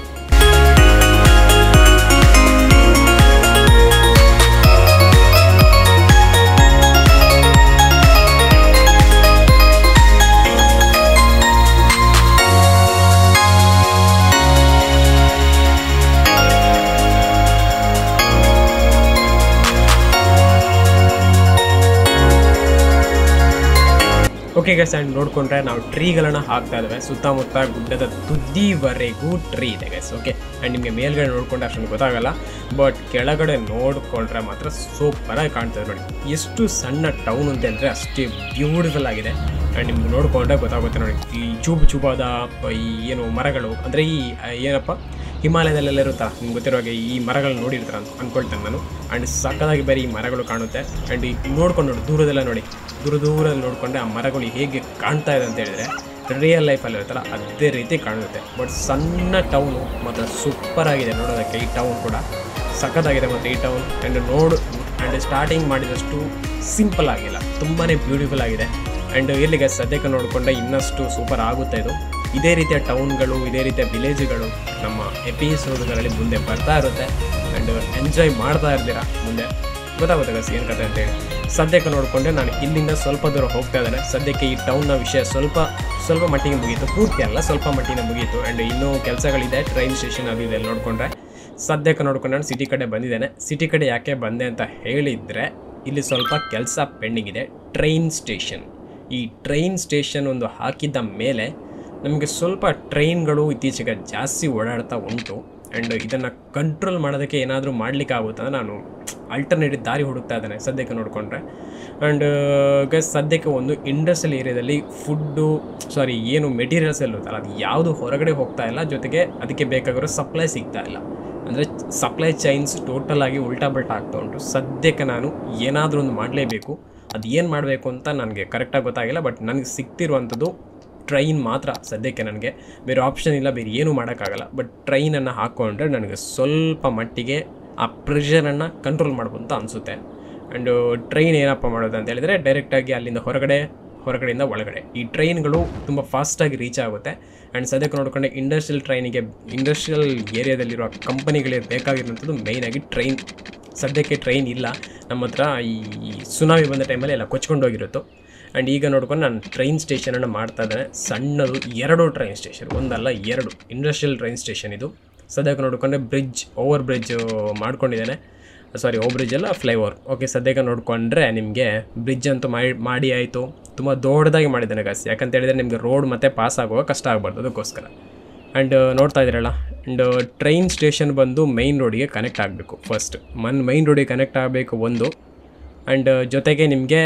ಓಕೆ ಗೈಸ್ ಆ್ಯಂಡ್ ನೋಡಿಕೊಂಡ್ರೆ ನಾವು ಟ್ರೀಗಳನ್ನು ಹಾಕ್ತಾ ಇದ್ದಾವೆ ಸುತ್ತಮುತ್ತ ಗುಡ್ಡದ ತುದಿವರೆಗೂ ಟ್ರೀ ಇದೆ ಗೈಸ್ ಓಕೆ ಆ್ಯಂಡ್ ನಿಮಗೆ ಮೇಲ್ಗಡೆ ನೋಡ್ಕೊಂಡ್ರೆ ಅಷ್ಟೊಂದು ಗೊತ್ತಾಗಲ್ಲ ಬಟ್ ಕೆಳಗಡೆ ನೋಡಿಕೊಂಡ್ರೆ ಮಾತ್ರ ಸೂಪರಾಗಿ ಕಾಣ್ತದೆ ನೋಡಿ ಎಷ್ಟು ಸಣ್ಣ ಟೌನ್ ಅಂತ ಅಂದರೆ ಅಷ್ಟೇ ಬ್ಯೂಟಿಫುಲ್ ಆಗಿದೆ ಆ್ಯಂಡ್ ನಿಮ್ಗೆ ನೋಡಿಕೊಂಡ್ರೆ ಗೊತ್ತಾಗುತ್ತೆ ನೋಡಿ ಈ ಚೂಬು ಚೂಬಾದ ಈ ಏನು ಮರಗಳು ಅಂದರೆ ಈ ಆ, ಏನಪ್ಪ ಹಿಮಾಲಯದಲ್ಲೆಲ್ಲ ಇರುತ್ತಾ ನಿಮ್ಗೆ ಗೊತ್ತಿರೋ ಹಾಗೆ ಈ ಮರಗಳನ್ನ ನೋಡಿರ್ತಾರೆ ಅಂತ ಅನ್ಕೊಳ್ತೇನೆ ನಾನು ಆ್ಯಂಡ್ ಸಕ್ಕದಾಗಿ ಬರೀ ಈ ಮರಗಳು ಕಾಣುತ್ತೆ ಆ್ಯಂಡ್ ಈ ನೋಡ್ಕೊಂಡು ನೋಡಿ ದೂರದೆಲ್ಲ ನೋಡಿ ದೂರ ದೂರದಲ್ಲಿ ನೋಡಿಕೊಂಡ್ರೆ ಆ ಮರಗಳು ಹೇಗೆ ಕಾಣ್ತಾ ಇದೆ ಅಂತ ಹೇಳಿದ್ರೆ ರಿಯಲ್ ಲೈಫಲ್ಲಿ ಇರುತ್ತಲ್ಲ ಅದೇ ರೀತಿ ಕಾಣುತ್ತೆ ಬಟ್ ಸಣ್ಣ ಟೌನು ಮಾತ್ರ ಸೂಪರ್ ಆಗಿದೆ ನೋಡೋದಕ್ಕೆ ಈ ಟೌನ್ ಕೂಡ ಸಖತ್ತಾಗಿದೆ ಮತ್ತು ಈ ಟೌನ್ ಆ್ಯಂಡ್ ನೋಡು ಆ್ಯಂಡ್ ಸ್ಟಾರ್ಟಿಂಗ್ ಮಾಡಿದಷ್ಟು ಸಿಂಪಲ್ ಆಗಿಲ್ಲ ತುಂಬಾ ಬ್ಯೂಟಿಫುಲ್ ಆಗಿದೆ ಆ್ಯಂಡ್ ಇಲ್ಲಿಗೆ ಸದ್ಯಕ್ಕೆ ನೋಡಿಕೊಂಡ್ರೆ ಇನ್ನಷ್ಟು ಸೂಪರ್ ಆಗುತ್ತೆ ಇದು ಇದೇ ರೀತಿಯ ಟೌನ್ಗಳು ಇದೇ ರೀತಿಯ ವಿಲೇಜ್ಗಳು ನಮ್ಮ ಎಪಿಸೋಡ್ಗಳಲ್ಲಿ ಮುಂದೆ ಬರ್ತಾ ಇರುತ್ತೆ ಆ್ಯಂಡ್ ಎಂಜಾಯ್ ಮಾಡ್ತಾ ಇರ್ತೀರಾ ಮುಂದೆ ಗೊತ್ತಾಗುತ್ತೆ ಗಸ್ ಏನು ಕತೆ ಅಂತೇಳಿ ಸದ್ಯಕ್ಕೆ ನೋಡಿಕೊಂಡೆ ನಾನು ಇಲ್ಲಿಂದ ಸ್ವಲ್ಪ ದೂರ ಹೋಗ್ತಾ ಇದ್ದೇನೆ ಸದ್ಯಕ್ಕೆ ಈ ಟೌನ್ನ ವಿಷಯ ಸ್ವಲ್ಪ ಸ್ವಲ್ಪ ಮಟ್ಟಿಗೆ ಮುಗೀತು ಪೂರ್ತಿ ಅಲ್ಲ ಸ್ವಲ್ಪ ಮಟ್ಟಿಗೆ ಮುಗೀತು ಆ್ಯಂಡ್ ಇನ್ನೂ ಕೆಲಸಗಳಿದೆ ಟ್ರೈನ್ ಸ್ಟೇಷನ್ ಅದು ಇದೆ ನೋಡಿಕೊಂಡ್ರೆ ಸದ್ಯಕ್ಕೆ ನೋಡ್ಕೊಂಡು ನಾನು ಸಿಟಿ ಕಡೆ ಬಂದಿದ್ದೇನೆ ಸಿಟಿ ಕಡೆ ಯಾಕೆ ಬಂದೆ ಅಂತ ಹೇಳಿದರೆ ಇಲ್ಲಿ ಸ್ವಲ್ಪ ಕೆಲಸ ಪೆಂಡಿಂಗ್ ಇದೆ ಟ್ರೈನ್ ಸ್ಟೇಷನ್ ಈ ಟ್ರೈನ್ ಸ್ಟೇಷನ್ ಒಂದು ಹಾಕಿದ್ದ ಮೇಲೆ ನಮಗೆ ಸ್ವಲ್ಪ ಟ್ರೈನ್ಗಳು ಇತ್ತೀಚೆಗೆ ಜಾಸ್ತಿ ಓಡಾಡ್ತಾ ಉಂಟು ಆ್ಯಂಡ್ ಇದನ್ನು ಕಂಟ್ರೋಲ್ ಮಾಡೋದಕ್ಕೆ ಏನಾದರೂ ಮಾಡಲಿಕ್ಕೆ ಆಗುತ್ತಾ ನಾನು ಅಲ್ಟರ್ನೇಟಿವ್ ದಾರಿ ಹುಡುಕ್ತಾ ಇದ್ದೇನೆ ಸದ್ಯಕ್ಕೆ ನೋಡಿಕೊಂಡ್ರೆ ಆ್ಯಂಡ್ ಗಸ್ ಸದ್ಯಕ್ಕೆ ಒಂದು ಇಂಡಸ್ಟ್ರಿಯಲ್ ಏರಿಯಾದಲ್ಲಿ ಫುಡ್ಡು ಸಾರಿ ಏನು ಮೆಟೀರಿಯಲ್ಸ್ ಇರುತ್ತಲ್ಲ ಅದು ಯಾವುದು ಹೊರಗಡೆ ಹೋಗ್ತಾ ಇಲ್ಲ ಜೊತೆಗೆ ಅದಕ್ಕೆ ಬೇಕಾಗಿರೋ ಸಪ್ಲೈ ಸಿಗ್ತಾ ಇಲ್ಲ ಅಂದರೆ ಸಪ್ಲೈ ಚೈನ್ಸ್ ಟೋಟಲ್ ಆಗಿ ಉಲ್ಟಾ ಬಲ್ಟಾ ಆಗ್ತಾ ಉಂಟು ಸದ್ಯಕ್ಕೆ ನಾನು ಏನಾದರೂ ಒಂದು ಮಾಡಲೇಬೇಕು ಅದು ಏನು ಮಾಡಬೇಕು ಅಂತ ನನಗೆ ಕರೆಕ್ಟಾಗಿ ಗೊತ್ತಾಗಿಲ್ಲ ಬಟ್ ನನಗೆ ಸಿಗ್ತಿರುವಂಥದ್ದು ಟ್ರೈನ್ ಮಾತ್ರ ಸದ್ಯಕ್ಕೆ ನನಗೆ ಬೇರೆ ಆಪ್ಷನ್ ಇಲ್ಲ ಬೇರೆ ಏನೂ ಮಾಡೋಕ್ಕಾಗಲ್ಲ ಬಟ್ ಟ್ರೈನನ್ನು ಹಾಕ್ಕೊಂಡ್ರೆ ನನಗೆ ಸ್ವಲ್ಪ ಮಟ್ಟಿಗೆ ಆ ಪ್ರೆಷರನ್ನು ಕಂಟ್ರೋಲ್ ಮಾಡ್ಬೋದು ಅಂತ ಅನಿಸುತ್ತೆ ಆ್ಯಂಡ್ ಟ್ರೈನ್ ಏನಪ್ಪ ಮಾಡೋದು ಅಂತ ಹೇಳಿದರೆ ಡೈರೆಕ್ಟಾಗಿ ಅಲ್ಲಿಂದ ಹೊರಗಡೆ ಹೊರಗಡೆಯಿಂದ ಒಳಗಡೆ ಈ ಟ್ರೈನ್ಗಳು ತುಂಬ ಫಾಸ್ಟಾಗಿ ರೀಚ್ ಆಗುತ್ತೆ ಆ್ಯಂಡ್ ಸದ್ಯಕ್ಕೆ ನೋಡ್ಕೊಂಡೆ ಇಂಡಸ್ಟ್ರಿಯಲ್ ಟ್ರೈನಿಗೆ ಇಂಡಸ್ಟ್ರಿಯಲ್ ಏರಿಯಾದಲ್ಲಿರುವ ಕಂಪನಿಗಳಿಗೆ ಬೇಕಾಗಿರುವಂಥದ್ದು ಮೇಯ್ನಾಗಿ ಟ್ರೈನ್ ಸದ್ಯಕ್ಕೆ ಟ್ರೈನ್ ಇಲ್ಲ ನಮ್ಮ ಹತ್ರ ಈ ಸುನಾಮಿ ಬಂದ ಟೈಮಲ್ಲಿ ಎಲ್ಲ ಕೊಚ್ಕೊಂಡು ಹೋಗಿರುತ್ತೋ ಆ್ಯಂಡ್ ಈಗ ನೋಡ್ಕೊಂಡು ನಾನು ಟ್ರೈನ್ ಸ್ಟೇಷನನ್ನು ಮಾಡ್ತಾ ಇದ್ದೇನೆ ಸಣ್ಣದು ಎರಡು ಟ್ರೈನ್ ಸ್ಟೇಷನ್ ಒಂದಲ್ಲ ಎರಡು ಇಂಡಸ್ಟ್ರಿಯಲ್ ಟ್ರೈನ್ ಸ್ಟೇಷನ್ ಇದು ಸದ್ಯಕ್ಕೆ ನೋಡಿಕೊಂಡ್ರೆ ಬ್ರಿಡ್ಜ್ ಓವರ್ ಬ್ರಿಡ್ಜ್ ಮಾಡ್ಕೊಂಡಿದ್ದೇನೆ ಸಾರಿ ಓವರ್ ಬ್ರಿಡ್ಜ್ ಅಲ್ಲ ಫ್ಲೈಓವರ್ ಓಕೆ ಸದ್ಯಕ್ಕೆ ನೋಡಿಕೊಂಡ್ರೆ ನಿಮಗೆ ಬ್ರಿಡ್ಜ್ ಅಂತೂ ಮಾಡಿ ಮಾಡಿ ಆಯಿತು ತುಂಬ ದೊಡ್ಡದಾಗಿ ಮಾಡಿದ್ದೇನೆ ಗಾಸ್ ಯಾಕಂತ ಹೇಳಿದರೆ ನಿಮಗೆ ರೋಡ್ ಮತ್ತೆ ಪಾಸ್ ಆಗುವಾಗ ಕಷ್ಟ ಆಗಬಾರ್ದು ಅದಕ್ಕೋಸ್ಕರ ಆ್ಯಂಡ್ ನೋಡ್ತಾ ಇದ್ದೀರಲ್ಲ ಆ್ಯಂಡ್ ಟ್ರೈನ್ ಸ್ಟೇಷನ್ ಬಂದು ಮೈನ್ ರೋಡಿಗೆ ಕನೆಕ್ಟ್ ಆಗಬೇಕು ಫಸ್ಟ್ ಮನ್ ಮೈನ್ ರೋಡಿಗೆ ಕನೆಕ್ಟ್ ಆಗಬೇಕು ಒಂದು ಆ್ಯಂಡ್ ಜೊತೆಗೆ ನಿಮಗೆ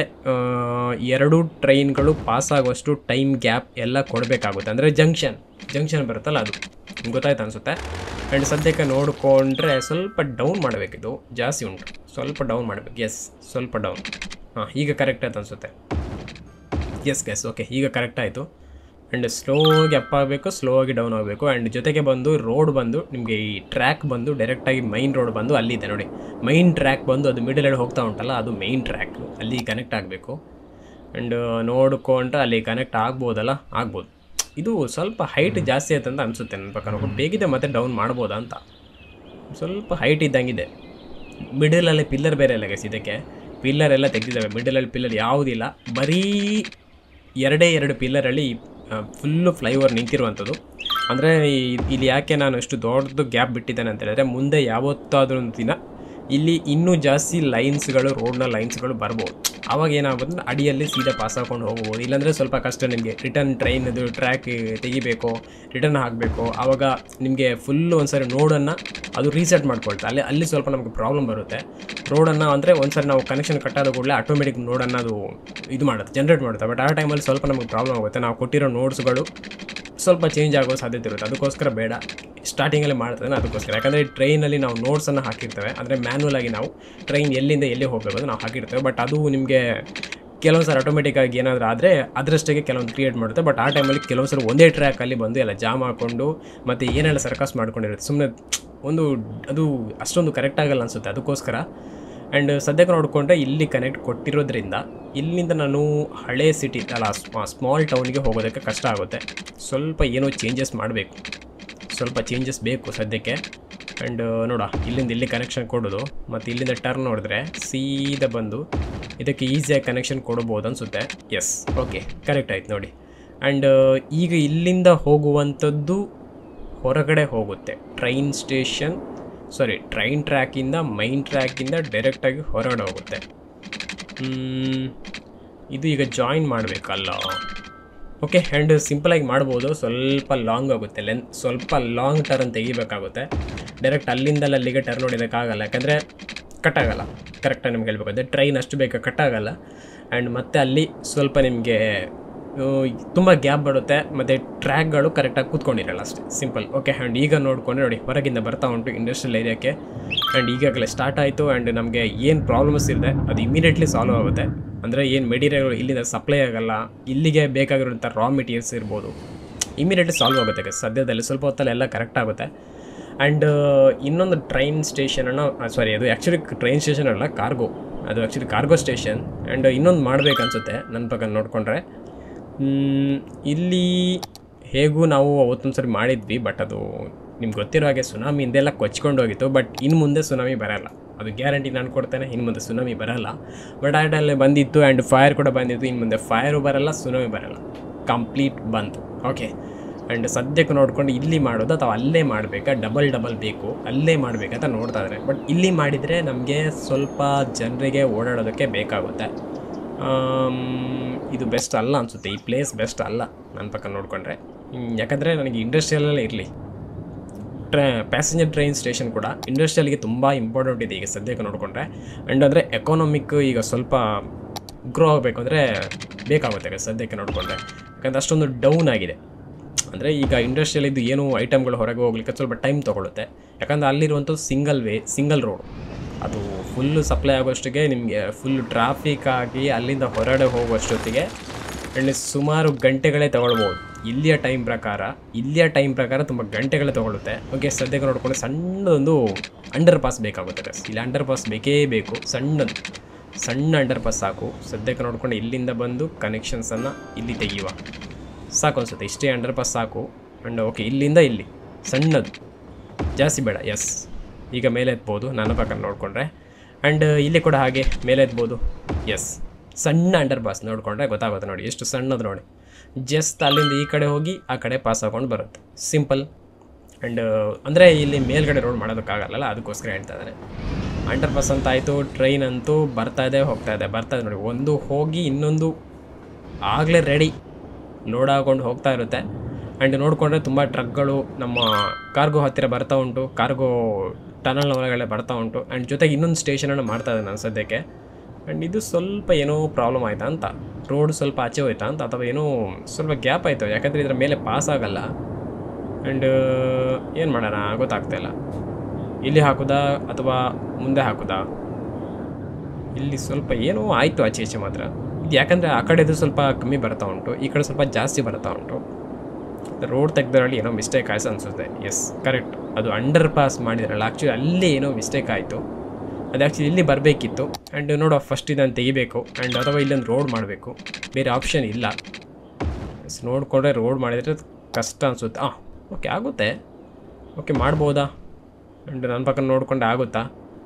ಎರಡು ಟ್ರೈನ್ಗಳು ಪಾಸ್ ಆಗುವಷ್ಟು ಟೈಮ್ ಗ್ಯಾಪ್ ಎಲ್ಲ ಕೊಡಬೇಕಾಗುತ್ತೆ ಅಂದರೆ ಜಂಕ್ಷನ್ ಜಂಕ್ಷನ್ ಬರುತ್ತಲ್ಲ ಅದು ನಿಮ್ಗೆ ಗೊತ್ತಾಯ್ತು ಅನಿಸುತ್ತೆ ಆ್ಯಂಡ್ ಸದ್ಯಕ್ಕೆ ನೋಡಿಕೊಂಡ್ರೆ ಸ್ವಲ್ಪ ಡೌನ್ ಮಾಡಬೇಕಿದು ಜಾಸ್ತಿ ಉಂಟು ಸ್ವಲ್ಪ ಡೌನ್ ಮಾಡಬೇಕು ಎಸ್ ಸ್ವಲ್ಪ ಡೌನ್ ಹಾಂ ಈಗ ಕರೆಕ್ಟ್ ಆಯ್ತು ಅನಿಸುತ್ತೆ ಎಸ್ ಎಸ್ ಓಕೆ ಈಗ ಕರೆಕ್ಟ್ ಆಯಿತು ಆ್ಯಂಡ್ ಸ್ಲೋಗಿ ಅಪ್ ಆಗಬೇಕು ಸ್ಲೋ ಆಗಿ ಡೌನ್ ಆಗಬೇಕು ಆ್ಯಂಡ್ ಜೊತೆಗೆ ಬಂದು ರೋಡ್ ಬಂದು ನಿಮಗೆ ಈ ಟ್ರ್ಯಾಕ್ ಬಂದು ಡೈರೆಕ್ಟಾಗಿ ಮೈನ್ ರೋಡ್ ಬಂದು ಅಲ್ಲಿದೆ ನೋಡಿ ಮೈನ್ ಟ್ರ್ಯಾಕ್ ಬಂದು ಅದು ಮಿಡಲಲ್ಲಿ ಹೋಗ್ತಾ ಉಂಟಲ್ಲ ಅದು ಮೈನ್ ಟ್ರ್ಯಾಕ್ ಅಲ್ಲಿ ಕನೆಕ್ಟ್ ಆಗಬೇಕು ಆ್ಯಂಡ್ ನೋಡಿಕೊಂಡ್ರೆ ಅಲ್ಲಿ ಕನೆಕ್ಟ್ ಆಗ್ಬೋದಲ್ಲ ಆಗ್ಬೋದು ಇದು ಸ್ವಲ್ಪ ಹೈಟ್ ಜಾಸ್ತಿ ಆಯ್ತು ಅಂತ ಅನಿಸುತ್ತೆ ನನ್ನ ಪ್ರಕಾರ ನೋಡ್ಕೊಂಡು ಬೇಕಿದೆ ಮತ್ತೆ ಡೌನ್ ಮಾಡ್ಬೋದಾ ಅಂತ ಸ್ವಲ್ಪ ಹೈಟ್ ಇದ್ದಂಗಿದೆ ಮಿಡಲಲ್ಲಿ ಪಿಲ್ಲರ್ ಬೇರೆ ಇಲ್ಲ ಗೈಸ್ ಇದಕ್ಕೆ ಪಿಲ್ಲರ್ ಎಲ್ಲ ತೆಗೆದಿದ್ದಾವೆ ಮಿಡಲಲ್ಲಿ ಪಿಲ್ಲರ್ ಯಾವುದಿಲ್ಲ ಬರೀ ಎರಡೇ ಎರಡು ಪಿಲ್ಲರಲ್ಲಿ ಫುಲ್ಲು ಫ್ಲೈಓವರ್ ನಿಂತಿರುವಂಥದ್ದು ಅಂದರೆ ಇಲ್ಲಿ ಯಾಕೆ ನಾನು ಎಷ್ಟು ದೊಡ್ಡದು ಗ್ಯಾಪ್ ಬಿಟ್ಟಿದ್ದೇನೆ ಅಂತ ಹೇಳಿದ್ರೆ ಮುಂದೆ ಯಾವತ್ತಾದರೂ ಒಂದು ದಿನ ಇಲ್ಲಿ ಇನ್ನೂ ಜಾಸ್ತಿ ಲೈನ್ಸ್ಗಳು ರೋಡ್ನ ಲೈನ್ಸ್ಗಳು ಬರ್ಬೋದು ಆವಾಗ ಏನಾಗುತ್ತೆ ಅಂದ್ರೆ ಅಡಿಯಲ್ಲಿ ಸೀದಾ ಪಾಸ್ ಹಾಕೊಂಡು ಹೋಗ್ಬೋದು ಇಲ್ಲಾಂದರೆ ಸ್ವಲ್ಪ ಕಷ್ಟ ನಿಮಗೆ ರಿಟರ್ನ್ ಟ್ರೈನ್ ಅದು ಟ್ರ್ಯಾಕ್ ತೆಗಿಬೇಕು ರಿಟರ್ನ್ ಹಾಕಬೇಕು ಆವಾಗ ನಿಮಗೆ ಫುಲ್ಲು ಒಂದ್ಸರಿ ನೋಡನ್ನು ಅದು ರೀಸೆಟ್ ಮಾಡ್ಕೊಳ್ತಾ ಅಲ್ಲಿ ಅಲ್ಲಿ ಸ್ವಲ್ಪ ನಮಗೆ ಪ್ರಾಬ್ಲಮ್ ಬರುತ್ತೆ ರೋಡನ್ನು ಅಂದರೆ ಒಂದ್ಸರಿ ನಾವು ಕನೆಕ್ಷನ್ ಕಟ್ಟಾದ ಕೂಡಲೇ ಆಟೋಮೆಟಿಕ್ ನೋಡನ್ನು ಅದು ಇದು ಮಾಡುತ್ತೆ ಜನ್ರೇಟ್ ಮಾಡುತ್ತೆ ಬಟ್ ಆ ಟೈಮಲ್ಲಿ ಸ್ವಲ್ಪ ನಮಗೆ ಪ್ರಾಬ್ಲಮ್ ಆಗುತ್ತೆ ನಾವು ಕೊಟ್ಟಿರೋ ನೋಟ್ಸ್ಗಳು ಸ್ವಲ್ಪ ಚೇಂಜ್ ಆಗೋ ಸಾಧ್ಯತೆ ಇರುತ್ತೆ ಅದಕ್ಕೋಸ್ಕರ ಬೇಡ ಸ್ಟಾರ್ಟಿಂಗಲ್ಲಿ ಮಾಡ್ತದೆ ಅದಕ್ಕೋಸ್ಕರ ಯಾಕಂದರೆ ಟ್ರೈನಲ್ಲಿ ನಾವು ನೋಟ್ಸನ್ನು ಹಾಕಿರ್ತೇವೆ ಅಂದರೆ ಮ್ಯಾನ್ಯಲ್ ಆಗಿ ನಾವು ಟ್ರೈನ್ ಎಲ್ಲಿಂದ ಎಲ್ಲಿ ಹೋಗಬೇಕು ಅಂತ ನಾವು ಹಾಕಿರ್ತೇವೆ ಬಟ್ ಅದು ನಿಮಗೆ ಕೆಲವೊಂದು ಸಲ ಆಟೋಮೆಟಿಕ್ ಆಗಿ ಏನಾದರೂ ಆದರೆ ಅದರಷ್ಟೇ ಕೆಲವೊಂದು ಕ್ರಿಯೇಟ್ ಮಾಡುತ್ತೆ ಬಟ್ ಆ ಟೈಮಲ್ಲಿ ಕೆಲವು ಸಲ ಒಂದೇ ಟ್ರ್ಯಾಕಲ್ಲಿ ಬಂದು ಎಲ್ಲ ಜಾಮ್ ಹಾಕ್ಕೊಂಡು ಮತ್ತು ಏನೆಲ್ಲ ಸರ್ಕಸ್ ಮಾಡ್ಕೊಂಡಿರುತ್ತೆ ಸುಮ್ಮನೆ ಒಂದು ಅದು ಅಷ್ಟೊಂದು ಕರೆಕ್ಟ್ ಆಗಲ್ಲ ಅನಿಸುತ್ತೆ ಅದಕ್ಕೋಸ್ಕರ ಆ್ಯಂಡ್ ಸದ್ಯಕ್ಕೆ ನೋಡಿಕೊಂಡ್ರೆ ಇಲ್ಲಿ ಕನೆಕ್ಟ್ ಕೊಟ್ಟಿರೋದ್ರಿಂದ ಇಲ್ಲಿಂದ ನಾನು ಹಳೆ ಸಿಟಿ ಅಲ್ಲ ಸ್ಮಾಲ್ ಟೌನ್ಗೆ ಹೋಗೋದಕ್ಕೆ ಕಷ್ಟ ಆಗುತ್ತೆ ಸ್ವಲ್ಪ ಏನೋ ಚೇಂಜಸ್ ಮಾಡಬೇಕು ಸ್ವಲ್ಪ ಚೇಂಜಸ್ ಬೇಕು ಸದ್ಯಕ್ಕೆ ಆ್ಯಂಡ್ ನೋಡ ಇಲ್ಲಿಂದ ಇಲ್ಲಿ ಕನೆಕ್ಷನ್ ಕೊಡೋದು ಮತ್ತು ಇಲ್ಲಿಂದ ಟರ್ನ್ ನೋಡಿದ್ರೆ ಸೀದಾ ಬಂದು ಇದಕ್ಕೆ ಈಸಿಯಾಗಿ ಕನೆಕ್ಷನ್ ಕೊಡ್ಬೋದು ಅನಿಸುತ್ತೆ ಎಸ್ ಓಕೆ ಕರೆಕ್ಟ್ ಆಯ್ತು ನೋಡಿ ಆ್ಯಂಡ್ ಈಗ ಇಲ್ಲಿಂದ ಹೋಗುವಂಥದ್ದು ಹೊರಗಡೆ ಹೋಗುತ್ತೆ ಟ್ರೈನ್ ಸ್ಟೇಷನ್ ಸಾರಿ ಟ್ರೈನ್ ಟ್ರ್ಯಾಕಿಂದ ಮೈನ್ ಟ್ರ್ಯಾಕಿಂದ ಡೈರೆಕ್ಟಾಗಿ ಹೊರಗಡೆ ಹೋಗುತ್ತೆ ಮ್, ಇದು ಈಗ ಜಾಯಿನ್ ಮಾಡಬೇಕಲ್ಲ ಓಕೆ ಆ್ಯಂಡ್ ಸಿಂಪಲಾಗಿ ಮಾಡ್ಬೋದು ಸ್ವಲ್ಪ ಲಾಂಗ್ ಆಗುತ್ತೆ ಲೆಂತ್ ಸ್ವಲ್ಪ ಲಾಂಗ್ ಟರ್ನ್ ತೆಗಿಬೇಕಾಗುತ್ತೆ ಡೈರೆಕ್ಟ್ ಅಲ್ಲಿಂದಲ್ಲ ಅಲ್ಲಿಗೆ ಟರ್ನ್ ಹೊಡಿಯೋದಕ್ಕಾಗಲ್ಲ ಯಾಕಂದರೆ ಕಟ್ಟಾಗಲ್ಲ ಕರೆಕ್ಟಾಗಿ ನಿಮ್ಗೆ ಹೇಳ್ಬೇಕಾಗುತ್ತೆ ಟ್ರೈನ್ ಅಷ್ಟು ಬೇಗ ಕಟ್ಟಾಗಲ್ಲ ಆ್ಯಂಡ್ ಮತ್ತೆ ಅಲ್ಲಿ ಸ್ವಲ್ಪ ನಿಮಗೆ ತುಂಬ ಗ್ಯಾಪ್ ಬರುತ್ತೆ ಮತ್ತು ಟ್ರ್ಯಾಕ್ಗಳು ಕರೆಕ್ಟಾಗಿ ಕೂತ್ಕೊಂಡಿರಲ್ಲ ಅಷ್ಟೇ ಸಿಂಪಲ್ ಓಕೆ ಆ್ಯಂಡ್ ಈಗ ನೋಡಿಕೊಂಡ್ರೆ ನೋಡಿ ಹೊರಗಿಂದ ಬರ್ತಾ ಉಂಟು ಇಂಡಸ್ಟ್ರಿಯಲ್ ಏರಿಯಾಕ್ಕೆ ಆ್ಯಂಡ್ ಈಗಾಗಲೇ ಸ್ಟಾರ್ಟ್ ಆಯಿತು ಆ್ಯಂಡ್ ನಮಗೆ ಏನು ಪ್ರಾಬ್ಲಮ್ಸ್ ಇದೆ ಅದು ಇಮಿಡಿಯೇಟ್ಲಿ ಸಾಲ್ವ್ ಆಗುತ್ತೆ ಅಂದರೆ ಏನು ಮೆಟೀರಿಯಲ್ಗಳು ಇಲ್ಲಿಂದ ಸಪ್ಲೈ ಆಗಲ್ಲ ಇಲ್ಲಿಗೆ ಬೇಕಾಗಿರೋಂಥ ರಾ ಮೆಟೀರಿಯಲ್ಸ್ ಇರ್ಬೋದು ಇಮಿಡಿಯೇಟ್ಲಿ ಸಾಲ್ವ್ ಆಗುತ್ತೆ guys. ಸದ್ಯದಲ್ಲಿ ಸ್ವಲ್ಪ ಹೊತ್ತಲ್ಲಿ ಎಲ್ಲ ಕರೆಕ್ಟ್ ಆಗುತ್ತೆ ಆ್ಯಂಡ್ ಇನ್ನೊಂದು ಟ್ರೈನ್ ಸ್ಟೇಷನನ್ನು ಸಾರಿ ಅದು ಆ್ಯಕ್ಚುಲಿ ಟ್ರೈನ್ ಸ್ಟೇಷನ್ ಅಲ್ಲ ಕಾರ್ಗೋ ಅದು ಆ್ಯಕ್ಚುಲಿ ಕಾರ್ಗೋ ಸ್ಟೇಷನ್ ಆ್ಯಂಡ್ ಇನ್ನೊಂದು ಮಾಡ್ಬೇಕನ್ಸುತ್ತೆ ನನ್ನ ಪ್ರಕಾರ ನೋಡಿಕೊಂಡ್ರೆ ಇಲ್ಲಿ ಹೇಗೂ ನಾವು ಅವತ್ತೊಂದು ಸರಿ ಮಾಡಿದ್ವಿ ಬಟ್ ಅದು ನಿಮ್ಗೆ ಗೊತ್ತಿರೋ ಹಾಗೆ ಸುನಾಮಿ ಹಿಂದೆಲ್ಲ ಕೊಚ್ಕೊಂಡು ಹೋಗಿತ್ತು ಬಟ್ ಇನ್ನು ಮುಂದೆ ಸುನಾಮಿ ಬರಲ್ಲ ಅದು ಗ್ಯಾರಂಟಿ ನಾನು ಕೊಡ್ತೇನೆ ಇನ್ನು ಮುಂದೆ ಸುನಾಮಿ ಬರಲ್ಲ ಬಟ್ ಆ ಟೈಮಲ್ಲಿ ಬಂದಿತ್ತು ಆ್ಯಂಡ್ ಫೈರ್ ಕೂಡ ಬಂದಿತ್ತು ಇನ್ನು ಮುಂದೆ ಫೈರು ಬರಲ್ಲ ಸುನಾಮಿ ಬರಲ್ಲ ಕಂಪ್ಲೀಟ್ ಬಂತು ಓಕೆ ಆ್ಯಂಡ್ ಸದ್ಯಕ್ಕೆ ನೋಡ್ಕೊಂಡು ಇಲ್ಲಿ ಮಾಡೋದು ಅಥವಾ ಅಲ್ಲೇ ಮಾಡಬೇಕಾ ಡಬಲ್ ಡಬಲ್ ಬೇಕು ಅಲ್ಲೇ ಮಾಡಬೇಕಂತ ನೋಡ್ತಾ ಇದ್ದಾರೆ ಬಟ್ ಇಲ್ಲಿ ಮಾಡಿದರೆ ನಮಗೆ ಸ್ವಲ್ಪ ಜನರಿಗೆ ಓಡಾಡೋದಕ್ಕೆ ಬೇಕಾಗುತ್ತೆ ಆಮ್, ಇದು ಬೆಸ್ಟ್ ಅಲ್ಲ ಅನಿಸುತ್ತೆ ಈ ಪ್ಲೇಸ್ ಬೆಸ್ಟ್ ಅಲ್ಲ ನನ್ನ ಪಕ್ಕ ನೋಡಿಕೊಂಡ್ರೆ ಯಾಕಂದರೆ ನನಗೆ ಇಂಡಸ್ಟ್ರಿಯಲ್ಲೇ ಇರಲಿ ಟ್ರೈ ಪ್ಯಾಸೆಂಜರ್ ಟ್ರೈನ್ ಸ್ಟೇಷನ್ ಕೂಡ ಇಂಡಸ್ಟ್ರಿಯಲ್ಗೆ ತುಂಬ ಇಂಪಾರ್ಟೆಂಟ್ ಇದೆ ಈಗ ಸದ್ಯಕ್ಕೆ ನೋಡಿಕೊಂಡ್ರೆ ಆ್ಯಂಡ್ ಅಂದರೆ ಎಕಾನಮಿಕ್ ಈಗ ಸ್ವಲ್ಪ ಗ್ರೋ ಆಗಬೇಕು ಅಂದರೆ ಬೇಕಾಗುತ್ತೆ ಈಗ ಸದ್ಯಕ್ಕೆ ನೋಡಿಕೊಂಡ್ರೆ ಯಾಕಂದರೆ ಅಷ್ಟೊಂದು ಡೌನ್ ಆಗಿದೆ ಅಂದರೆ ಈಗ ಇಂಡಸ್ಟ್ರಿಯಲ್ ಇದು ಏನು ಐಟಮ್ಗಳು ಹೊರಗೆ ಹೋಗ್ಲಿಕ್ಕೆ ಸ್ವಲ್ಪ ಟೈಮ್ ತೊಗೊಳುತ್ತೆ ಯಾಕಂದರೆ ಅಲ್ಲಿರುವಂಥ ಸಿಂಗಲ್ ವೇ ಸಿಂಗಲ್ ರೋಡ್ ಅದು ಫುಲ್ಲು ಸಪ್ಲೈ ಆಗೋಷ್ಟಿಗೆ ನಿಮಗೆ ಫುಲ್ ಟ್ರಾಫಿಕ್ ಆಗಿ ಅಲ್ಲಿಂದ ಹೊರಗಡೆ ಹೋಗುವಷ್ಟೊತ್ತಿಗೆ ಆ್ಯಂಡ್ ಸುಮಾರು ಗಂಟೆಗಳೇ ತಗೊಳ್ಬೋದು ಇಲ್ಲಿಯ ಟೈಮ್ ಪ್ರಕಾರ ಇಲ್ಲಿಯ ಟೈಮ್ ಪ್ರಕಾರ ತುಂಬ ಗಂಟೆಗಳೇ ತಗೊಳುತ್ತೆ ಓಕೆ ಸದ್ಯಕ್ಕೆ ನೋಡಿಕೊಂಡು ಸಣ್ಣದೊಂದು ಅಂಡರ್ ಪಾಸ್ ಬೇಕಾಗುತ್ತೆ guys. ಇಲ್ಲಿ ಅಂಡರ್ ಪಾಸ್ ಬೇಕೇ ಬೇಕು ಸಣ್ಣದು ಸಣ್ಣ ಅಂಡರ್ ಪಾಸ್ ಸಾಕು ಸದ್ಯಕ್ಕೆ ನೋಡ್ಕೊಂಡು ಇಲ್ಲಿಂದ ಬಂದು ಕನೆಕ್ಷನ್ಸನ್ನು ಇಲ್ಲಿ ತೆಗೆಯುವ ಸಾಕು ಅನ್ಸುತ್ತೆ ಇಷ್ಟೇ ಅಂಡರ್ ಪಾಸ್ ಸಾಕು ಆ್ಯಂಡ್ ಓಕೆ ಇಲ್ಲಿಂದ ಇಲ್ಲಿ ಸಣ್ಣದು ಜಾಸ್ತಿ ಬೇಡ ಎಸ್ ಈಗ ಮೇಲೆ ಎತ್ಬೋದು ನನ್ನ ಪ್ರಕಾರ ನೋಡಿಕೊಂಡ್ರೆ ಆ್ಯಂಡ್ ಇಲ್ಲಿ ಕೂಡ ಹಾಗೆ ಮೇಲೆ ಎತ್ಬೋದು ಎಸ್ ಸಣ್ಣ ಅಂಡರ್ ಪಾಸ್ ನೋಡಿಕೊಂಡ್ರೆ ಗೊತ್ತಾಗುತ್ತೆ ನೋಡಿ ಎಷ್ಟು ಸಣ್ಣದು ನೋಡಿ ಜಸ್ಟ್ ಅಲ್ಲಿಂದ ಈ ಕಡೆ ಹೋಗಿ ಆ ಕಡೆ ಪಾಸ್ ಹಾಕೊಂಡು ಬರುತ್ತೆ ಸಿಂಪಲ್ ಆ್ಯಂಡ್ ಅಂದರೆ ಇಲ್ಲಿ ಮೇಲ್ಗಡೆ ರೋಡ್ ಮಾಡೋದಕ್ಕಾಗಲ್ಲ ಅದಕ್ಕೋಸ್ಕರ ಹೇಳ್ತಾ ಇದ್ದಾರೆ ಅಂಡರ್ ಪಾಸ್ ಅಂತ ಆಯಿತು ಟ್ರೈನ್ ಅಂತೂ ಬರ್ತಾ ಇದೆ ಹೋಗ್ತಾ ಇದೆ ಬರ್ತಾ ಇದೆ ನೋಡಿ ಒಂದು ಹೋಗಿ ಇನ್ನೊಂದು ಆಗಲೇ ರೆಡಿ ಲೋಡ್ ಹಾಕೊಂಡು ಹೋಗ್ತಾ ಇರುತ್ತೆ ಆ್ಯಂಡ್ ನೋಡಿಕೊಂಡ್ರೆ ತುಂಬ ಟ್ರಕ್ಗಳು ನಮ್ಮ ಕಾರ್ಗೋ ಹತ್ತಿರ ಬರ್ತಾ ಉಂಟು ಕಾರ್ಗೋ ಟನಲ್ ಒಳಗಡೆ ಬರ್ತಾ ಉಂಟು ಆ್ಯಂಡ್ ಜೊತೆಗೆ ಇನ್ನೊಂದು ಸ್ಟೇಷನನ್ನು ಮಾಡ್ತಾ ಇದೆ ನಾನು ಸದ್ಯಕ್ಕೆ ಆ್ಯಂಡ್ ಇದು ಸ್ವಲ್ಪ ಏನೋ ಪ್ರಾಬ್ಲಮ್ ಆಯ್ತಾ ಅಂತ ರೋಡ್ ಸ್ವಲ್ಪ ಆಚೆ ಹೋಯ್ತಾ ಅಂತ ಅಥವಾ ಏನೋ ಸ್ವಲ್ಪ ಗ್ಯಾಪ್ ಆಯಿತು ಯಾಕಂದರೆ ಇದರ ಮೇಲೆ ಪಾಸ್ ಆಗಲ್ಲ ಆ್ಯಂಡ್ ಏನು ಮಾಡೋಣ ಗೊತ್ತಾಗ್ತಾ ಇಲ್ಲ ಇಲ್ಲಿ ಹಾಕುದಾ ಅಥವಾ ಮುಂದೆ ಹಾಕುದಾ ಇಲ್ಲಿ ಸ್ವಲ್ಪ ಏನೋ ಆಯಿತು ಆಚೆ ಈಚೆ ಮಾತ್ರ ಇದು ಯಾಕಂದರೆ ಆ ಕಡೆದು ಸ್ವಲ್ಪ ಕಮ್ಮಿ ಬರ್ತಾ ಉಂಟು ಈ ಕಡೆ ಸ್ವಲ್ಪ ಜಾಸ್ತಿ ಬರ್ತಾ ಉಂಟು ರೋಡ್ ತೆಗ್ದರಲ್ಲಿ ಏನೋ ಮಿಸ್ಟೇಕ್ ಆಯ್ತು ಅನಿಸುತ್ತೆ ಎಸ್ ಕರೆಕ್ಟ್ ಅದು ಅಂಡರ್ ಪಾಸ್ ಮಾಡಿದ್ರಲ್ಲ ಆ್ಯಕ್ಚುಲಿ ಅಲ್ಲೇ ಏನೋ ಮಿಸ್ಟೇಕ್ ಆಯಿತು ಅದು ಆ್ಯಕ್ಚುಲಿ ಇಲ್ಲಿ ಬರಬೇಕಿತ್ತು ಆ್ಯಂಡ್ ನೋಡೋ ಫಸ್ಟ್ ಇದನ್ನು ತೆಗಿಬೇಕು ಆ್ಯಂಡ್ ಅಥವಾ ಇಲ್ಲೊಂದು ರೋಡ್ ಮಾಡಬೇಕು ಬೇರೆ ಆಪ್ಷನ್ ಇಲ್ಲ ಎಸ್ ನೋಡಿಕೊಂಡ್ರೆ ರೋಡ್ ಮಾಡಿದರೆ ಕಷ್ಟ ಅನಿಸುತ್ತೆ ಹಾಂ ಓಕೆ ಆಗುತ್ತೆ ಓಕೆ ಮಾಡ್ಬೋದಾ ಆ್ಯಂಡ್ ನನ್ನ ಪಕ್ಕ ನೋಡ್ಕೊಂಡು ಆಗುತ್ತಾ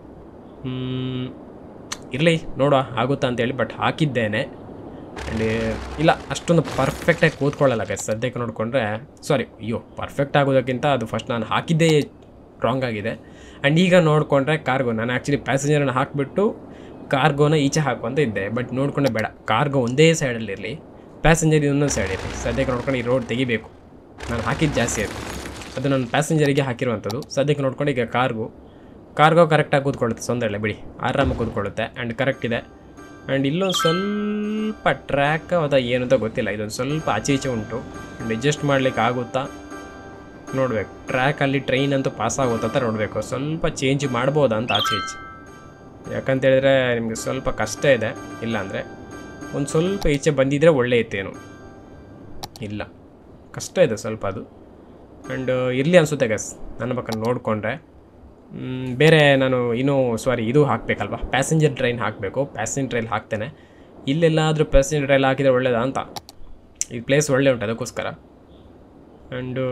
ಇರಲಿ ನೋಡುವ ಆಗುತ್ತಾ ಅಂತೇಳಿ ಬಟ್ ಹಾಕಿದ್ದೇನೆ ಆ್ಯಂಡ್ ಇಲ್ಲ ಅಷ್ಟೊಂದು ಪರ್ಫೆಕ್ಟಾಗಿ ಕೂತ್ಕೊಳ್ಳಲ್ಲ ಗೈಸ್ ಸದ್ಯಕ್ಕೆ ನೋಡಿಕೊಂಡ್ರೆ ಸಾರಿ ಅಯ್ಯೋ ಪರ್ಫೆಕ್ಟ್ ಆಗೋದಕ್ಕಿಂತ ಅದು ಫಸ್ಟ್ ನಾನು ಹಾಕಿದ್ದೇ ರಾಂಗ್ ಆಗಿದೆ ಆ್ಯಂಡ್ ಈಗ ನೋಡಿಕೊಂಡ್ರೆ ಕಾರ್ಗೋ ನಾನು ಆ್ಯಕ್ಚುಲಿ ಪ್ಯಾಸೆಂಜರನ್ನ ಹಾಕಿಬಿಟ್ಟು ಕಾರ್ಗೋನ ಈಚೆ ಹಾಕುವಂತ ಇದ್ದೆ ಬಟ್ ನೋಡಿಕೊಂಡೆ ಬೇಡ ಕಾರ್ಗೋ ಒಂದೇ ಸೈಡಲ್ಲಿರಲಿ ಪ್ಯಾಸೆಂಜರ್ ಇನ್ನೊಂದು ಸೈಡ್ ಇರಲಿ ಸದ್ಯಕ್ಕೆ ನೋಡ್ಕೊಂಡು ಈ ರೋಡ್ ತೆಗಿಬೇಕು ನಾನು ಹಾಕಿದ್ದು ಜಾಸ್ತಿ ಅದು ಅದು ನಾನು ಪ್ಯಾಸೆಂಜರಿಗೆ ಹಾಕಿರುವಂಥದ್ದು ಸದ್ಯಕ್ಕೆ ನೋಡ್ಕೊಂಡು ಈಗ ಕಾರ್ಗೋ ಕಾರ್ಗೋ ಕರೆಕ್ಟಾಗಿ ಕೂತ್ಕೊಳ್ಳುತ್ತೆ ತೊಂದರೆ ಇಲ್ಲ ಬಿಡಿ ಆರಾಮಾಗಿ ಕೂತ್ಕೊಳ್ಳುತ್ತೆ ಆ್ಯಂಡ್ ಕರೆಕ್ಟ್ ಇದೆ ಆ್ಯಂಡ್ ಇಲ್ಲೊಂದು ಸ್ವಲ್ಪ ಟ್ರ್ಯಾಕ್ ಅಥವಾ ಏನು ಅಂತ ಗೊತ್ತಿಲ್ಲ ಇದೊಂದು ಸ್ವಲ್ಪ ಆಚೆ ಈಚೆ ಉಂಟು ಆ್ಯಂಡ್ ಅಡ್ಜಸ್ಟ್ ಮಾಡ್ಲಿಕ್ಕೆ ಆಗುತ್ತಾ ನೋಡಬೇಕು ಟ್ರ್ಯಾಕಲ್ಲಿ ಟ್ರೈನ್ ಅಂತೂ ಪಾಸ್ ಆಗುತ್ತಾ ಅಂತ ನೋಡಬೇಕು ಸ್ವಲ್ಪ ಚೇಂಜ್ ಮಾಡ್ಬೋದಾ ಅಂತ ಆಚೆ ಈಚೆ ಯಾಕಂತೇಳಿದ್ರೆ ನಿಮಗೆ ಸ್ವಲ್ಪ ಕಷ್ಟ ಇದೆ ಇಲ್ಲಾಂದರೆ ಒಂದು ಸ್ವಲ್ಪ ಈಚೆ ಬಂದಿದ್ದರೆ ಒಳ್ಳೆ ಇತ್ತೇನು ಇಲ್ಲ ಕಷ್ಟ ಇದೆ ಸ್ವಲ್ಪ ಅದು ಆ್ಯಂಡ್ ಇರಲಿ ಅನಿಸುತ್ತೆ ಗಸ್ ನನ್ನ ಪಕ್ಕ ನೋಡಿಕೊಂಡ್ರೆ ಬೇರೆ ನಾನು ಇನ್ನೂ ಸಾರಿ ಇದು ಹಾಕಬೇಕಲ್ವಾ ಪ್ಯಾಸೆಂಜರ್ ಟ್ರೈನ್ ಹಾಕಬೇಕು ಪ್ಯಾಸೆಂಜರ್ ಟ್ರೈನ್ ಹಾಕ್ತೇನೆ ಇಲ್ಲೆಲ್ಲಾದರೂ ಪ್ಯಾಸೆಂಜರ್ ಟ್ರೈನ್ ಹಾಕಿದರೆ ಒಳ್ಳೇದಾ ಅಂತ ಈ ಪ್ಲೇಸ್ ಒಳ್ಳೆ ಉಂಟು ಅದಕ್ಕೋಸ್ಕರ ಆ್ಯಂಡು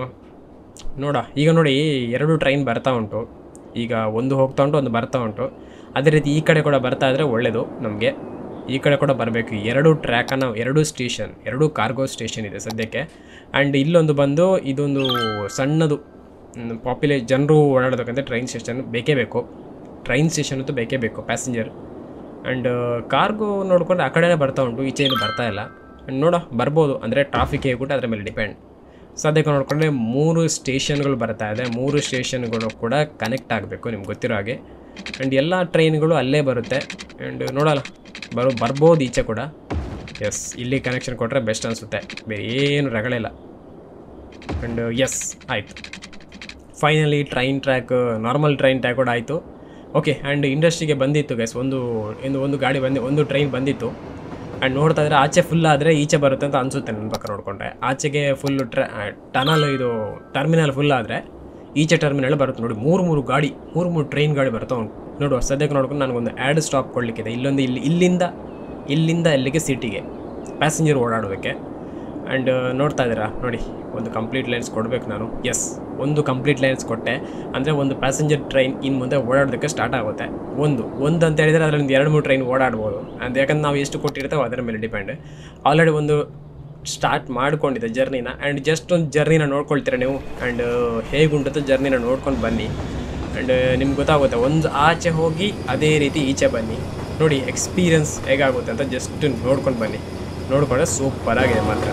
ನೋಡ ಈಗ ನೋಡಿ ಎರಡು ಟ್ರೈನ್ ಬರ್ತಾ ಉಂಟು ಈಗ ಒಂದು ಹೋಗ್ತಾ ಉಂಟು ಒಂದು ಬರ್ತಾ ಉಂಟು ಅದೇ ರೀತಿ ಈ ಕಡೆ ಕೂಡ ಬರ್ತಾ ಇದ್ದರೆ ಒಳ್ಳೆಯದು ನಮಗೆ ಈ ಕಡೆ ಕೂಡ ಬರಬೇಕು ಎರಡು ಟ್ರ್ಯಾಕನ್ನು ಎರಡು ಸ್ಟೇಷನ್ ಎರಡು ಕಾರ್ಗೋ ಸ್ಟೇಷನ್ ಇದೆ ಸದ್ಯಕ್ಕೆ ಆ್ಯಂಡ್ ಇಲ್ಲೊಂದು ಬಂದು ಇದೊಂದು ಸಣ್ಣದು ಪಾಪ್ಯುಲೇ ಜನರು ಓಡಾಡೋದಕ್ಕಂತ ಟ್ರೈನ್ ಸ್ಟೇಷನ್ ಬೇಕೇ ಬೇಕು ಟ್ರೈನ್ ಸ್ಟೇಷನ್ ಅಂತೂ ಬೇಕೇ ಬೇಕು ಪ್ಯಾಸೆಂಜರ್ ಆ್ಯಂಡ್ ಕಾರ್ಗೋ ನೋಡ್ಕೊಂಡ್ರೆ ಆ ಕಡೆನೇ ಬರ್ತಾ ಉಂಟು ಈಚೆಯಿಂದ ಬರ್ತಾ ಇಲ್ಲ ಆ್ಯಂಡ್ ನೋಡೋ ಬರ್ಬೋದು ಅಂದರೆ ಟ್ರಾಫಿಕ್ ಹೇಗ್ಬಿಟ್ಟು ಅದ್ರ ಮೇಲೆ ಡಿಪೆಂಡ್ ಸದ್ಯಕ್ಕೆ ನೋಡಿಕೊಂಡ್ರೆ ಮೂರು ಸ್ಟೇಷನ್ಗಳು ಬರ್ತಾ ಇದೆ ಮೂರು ಸ್ಟೇಷನ್ಗಳು ಕೂಡ ಕನೆಕ್ಟ್ ಆಗಬೇಕು ನಿಮ್ಗೆ ಗೊತ್ತಿರೋ ಹಾಗೆ ಆ್ಯಂಡ್ ಎಲ್ಲ ಟ್ರೈನ್ಗಳು ಅಲ್ಲೇ ಬರುತ್ತೆ ಆ್ಯಂಡ್ ನೋಡಲ್ಲ ಬರೋ ಬರ್ಬೋದು ಈಚೆ ಕೂಡ ಎಸ್ ಇಲ್ಲಿ ಕನೆಕ್ಷನ್ ಕೊಟ್ಟರೆ ಬೆಸ್ಟ್ ಅನಿಸುತ್ತೆ ಬೇರೆ ಏನು ರಗಳಿಲ್ಲ ಆ್ಯಂಡ್ ಎಸ್ ಆಯಿತು finally train track normal train track ಕೂಡ ಆಯಿತು ಓಕೆ ಆ್ಯಂಡ್ ಇಂಡಸ್ಟ್ರಿಗೆ ಬಂದಿತ್ತು ಗೈಸ್ ಒಂದು ಒಂದು ಒಂದು ಗಾಡಿ ಬಂದು ಒಂದು ಟ್ರೈನ್ ಬಂದಿತ್ತು ಆ್ಯಂಡ್ ನೋಡ್ತಾ ಇದ್ರೆ ಆಚೆ ಫುಲ್ ಆದರೆ ಈಚೆ ಬರುತ್ತೆ ಅಂತ ಅನಿಸುತ್ತೆ ನನ್ನ ಪಕ್ಕ ನೋಡಿಕೊಂಡ್ರೆ ಆಚೆಗೆ ಫುಲ್ಲು ಟ್ರ ಟನಲ್ ಇದು ಟರ್ಮಿನಲ್ ಫುಲ್ ಆದರೆ ಈಚೆ ಟರ್ಮಿನಲ್ ಬರುತ್ತೆ ನೋಡಿ ಮೂರು ಮೂರು ಗಾಡಿ ಮೂರು ಮೂರು ಟ್ರೈನ್ ಗಾಡಿ ಬರ್ತಾ ಉಂಟು ನೋಡುವ ಸದ್ಯಕ್ಕೆ ನೋಡ್ಕೊಂಡು ನನಗೊಂದು ಆ್ಯಡ್ ಸ್ಟಾಪ್ ಕೊಡಲಿಕ್ಕಿದೆ ಇಲ್ಲೊಂದು ಇಲ್ಲಿ ಇಲ್ಲಿಂದ ಇಲ್ಲಿಂದ ಇಲ್ಲಿಗೆ ಸಿಟಿಗೆ ಪ್ಯಾಸೆಂಜರ್ ಓಡಾಡೋದಕ್ಕೆ ಆ್ಯಂಡ್ ನೋಡ್ತಾ ಇದ್ದೀರಾ ನೋಡಿ ಒಂದು ಕಂಪ್ಲೀಟ್ ಲೈನ್ಸ್ ಕೊಡಬೇಕು ನಾನು ಎಸ್ ಒಂದು ಕಂಪ್ಲೀಟ್ ಲೈನ್ಸ್ ಕೊಟ್ಟೆ ಅಂದರೆ ಒಂದು ಪ್ಯಾಸೆಂಜರ್ ಟ್ರೈನ್ ಇನ್ನು ಮುಂದೆ ಓಡಾಡೋದಕ್ಕೆ ಸ್ಟಾರ್ಟ್ ಆಗುತ್ತೆ ಒಂದು ಒಂದು ಅಂತ ಹೇಳಿದರೆ ಅದರಲ್ಲಿ ಎರಡು ಮೂರು ಟ್ರೈನ್ ಓಡಾಡ್ಬೋದು ಅಂತ ಯಾಕಂದ್ರೆ ನಾವು ಎಷ್ಟು ಕೊಟ್ಟಿರ್ತೇವೆ ಅದರ ಮೇಲೆ ಡಿಪೆಂಡ್ ಆಲ್ರೆಡಿ ಒಂದು ಸ್ಟಾರ್ಟ್ ಮಾಡ್ಕೊಂಡಿದ್ದೆ ಜರ್ನಿನ ಆ್ಯಂಡ್ ಜಸ್ಟ್ ಒಂದು ಜರ್ನಿನ ನೋಡ್ಕೊಳ್ತೀರ ನೀವು ಆ್ಯಂಡ್ ಹೇಗುಂಟುತ್ತೋ ಜರ್ನಿನ ನೋಡ್ಕೊಂಡು ಬನ್ನಿ ಆ್ಯಂಡ್ ನಿಮ್ಗೆ ಗೊತ್ತಾಗುತ್ತೆ ಒಂದು ಆಚೆ ಹೋಗಿ ಅದೇ ರೀತಿ ಈಚೆ ಬನ್ನಿ ನೋಡಿ ಎಕ್ಸ್ಪೀರಿಯನ್ಸ್ ಹೇಗಾಗುತ್ತೆ ಅಂತ ಜಸ್ಟ್ ನೋಡ್ಕೊಂಡು ಬನ್ನಿ ನೋಡ್ಕೊಂಡ್ರೆ ಸೂಪರ್ ಆಗಿದೆ ಮಾತ್ರ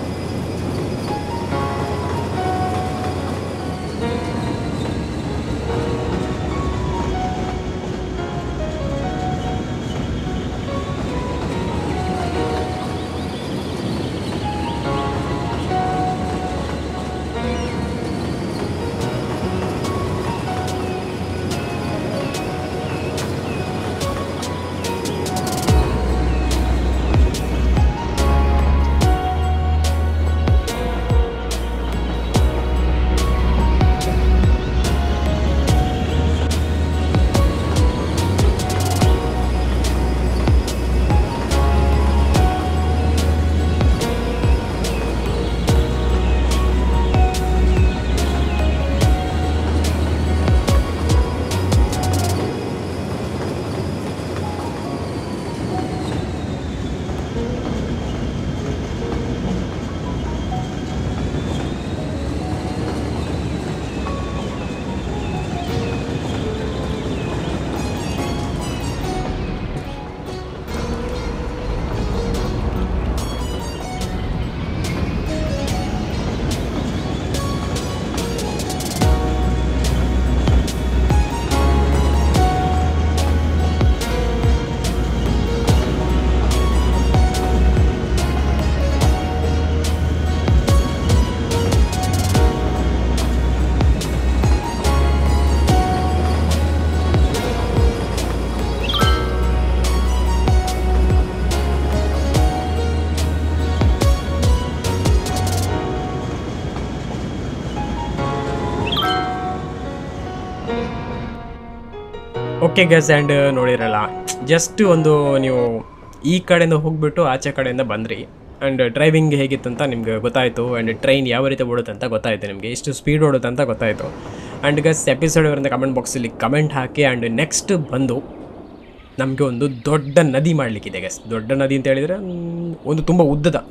ಓಕೆ ಗಸ್ ಆ್ಯಂಡ್ ನೋಡಿರಲ್ಲ ಜಸ್ಟ್ ಒಂದು ನೀವು ಈ ಕಡೆಯಿಂದ ಹೋಗ್ಬಿಟ್ಟು ಆಚೆ ಕಡೆಯಿಂದ ಬಂದ್ರಿ ಆ್ಯಂಡ್ ಡ್ರೈವಿಂಗ್ ಹೇಗಿತ್ತು ಅಂತ ನಿಮ್ಗೆ ಗೊತ್ತಾಯಿತು ಆ್ಯಂಡ್ ಟ್ರೈನ್ ಯಾವ ರೀತಿ ಓಡುತ್ತೆ ಅಂತ ಗೊತ್ತಾಯಿತು ನಿಮಗೆ ಎಷ್ಟು ಸ್ಪೀಡ್ ಓಡುತ್ತೆ ಅಂತ ಗೊತ್ತಾಯಿತು ಆ್ಯಂಡ್ ಗಸ್ ಎಪಿಸೋಡ್ ಅವರಿಂದ ಕಮೆಂಟ್ ಬಾಕ್ಸಲ್ಲಿ ಕಮೆಂಟ್ ಹಾಕಿ ಆ್ಯಂಡ್ ನೆಕ್ಸ್ಟ್ ಬಂದು ನಮಗೆ ಒಂದು ದೊಡ್ಡ ನದಿ ಮಾಡಲಿಕ್ಕಿದೆ ಗಸ್ ದೊಡ್ಡ ನದಿ ಅಂತ ಹೇಳಿದರೆ ಮ್, ಒಂದು ತುಂಬ ಉದ್ದದ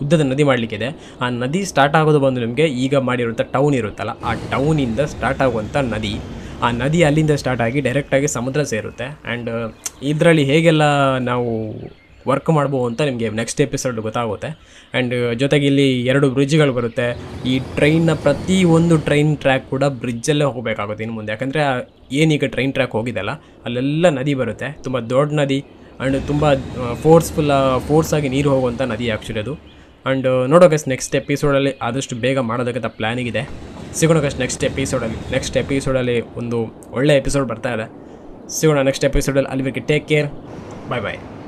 ಉದ್ದದ ನದಿ ಮಾಡಲಿಕ್ಕಿದೆ ಆ ನದಿ ಸ್ಟಾರ್ಟ್ ಆಗೋದು ಬಂದು ನಿಮಗೆ ಈಗ ಮಾಡಿರುವಂಥ ಟೌನ್ ಇರುತ್ತಲ್ಲ ಆ ಟೌನಿಂದ ಸ್ಟಾರ್ಟ್ ಆಗುವಂಥ ನದಿ ಆ ನದಿ ಅಲ್ಲಿಂದ ಸ್ಟಾರ್ಟ್ ಆಗಿ ಡೈರೆಕ್ಟಾಗಿ ಸಮುದ್ರ ಸೇರುತ್ತೆ ಆ್ಯಂಡ್ ಇದರಲ್ಲಿ ಹೇಗೆಲ್ಲ ನಾವು ವರ್ಕ್ ಮಾಡ್ಬೋದು ಅಂತ ನಿಮಗೆ ನೆಕ್ಸ್ಟ್ ಎಪಿಸೋಡ್ ಗೊತ್ತಾಗುತ್ತೆ ಆ್ಯಂಡ್ ಜೊತೆಗೆ ಇಲ್ಲಿ ಎರಡು ಬ್ರಿಡ್ಜ್ಗಳು ಬರುತ್ತೆ ಈ ಟ್ರೈನ್ನ ಪ್ರತಿ ಒಂದು ಟ್ರೈನ್ ಟ್ರ್ಯಾಕ್ ಕೂಡ ಬ್ರಿಡ್ಜಲ್ಲೇ ಹೋಗಬೇಕಾಗುತ್ತೆ ಇನ್ನು ಮುಂದೆ ಯಾಕಂದರೆ ಏನೀಗ ಟ್ರೈನ್ ಟ್ರ್ಯಾಕ್ ಹೋಗಿದೆಲ್ಲ ಅಲ್ಲೆಲ್ಲ ನದಿ ಬರುತ್ತೆ ತುಂಬ ದೊಡ್ಡ ನದಿ ಆ್ಯಂಡ್ ತುಂಬ ಫೋರ್ಸ್ಫುಲ್ ಫೋರ್ಸ್ ಆಗಿ ನೀರು ಹೋಗುವಂಥ ನದಿ ಆ್ಯಕ್ಚುಲಿ ಅದು ಆ್ಯಂಡ್ ನೋಡೋಕೆ ನೆಕ್ಸ್ಟ್ ಎಪಿಸೋಡಲ್ಲಿ ಆದಷ್ಟು ಬೇಗ ಮಾಡೋದಕ್ಕೆ ಪ್ಲ್ಯಾನಿಂಗ್ ಇದೆ ಸಿಗೋಣ ಗಸ್ ನೆಕ್ಸ್ಟ್ ಎಪಿಸೋಡಲ್ಲಿ ನೆಕ್ಸ್ಟ್ ಎಪಿಸೋಡಲ್ಲಿ ಒಂದು ಒಳ್ಳೆ ಎಪಿಸೋಡ್ ಬರ್ತಾ ಇದೆ ಸಿಗೋಣ ನೆಕ್ಸ್ಟ್ ಎಪಿಸೋಡಲ್ಲಿ ಅಲ್ಲಿವರೆಗೆ ಟೇಕ್ ಕೇರ್ ಬಾಯ್ ಬಾಯ್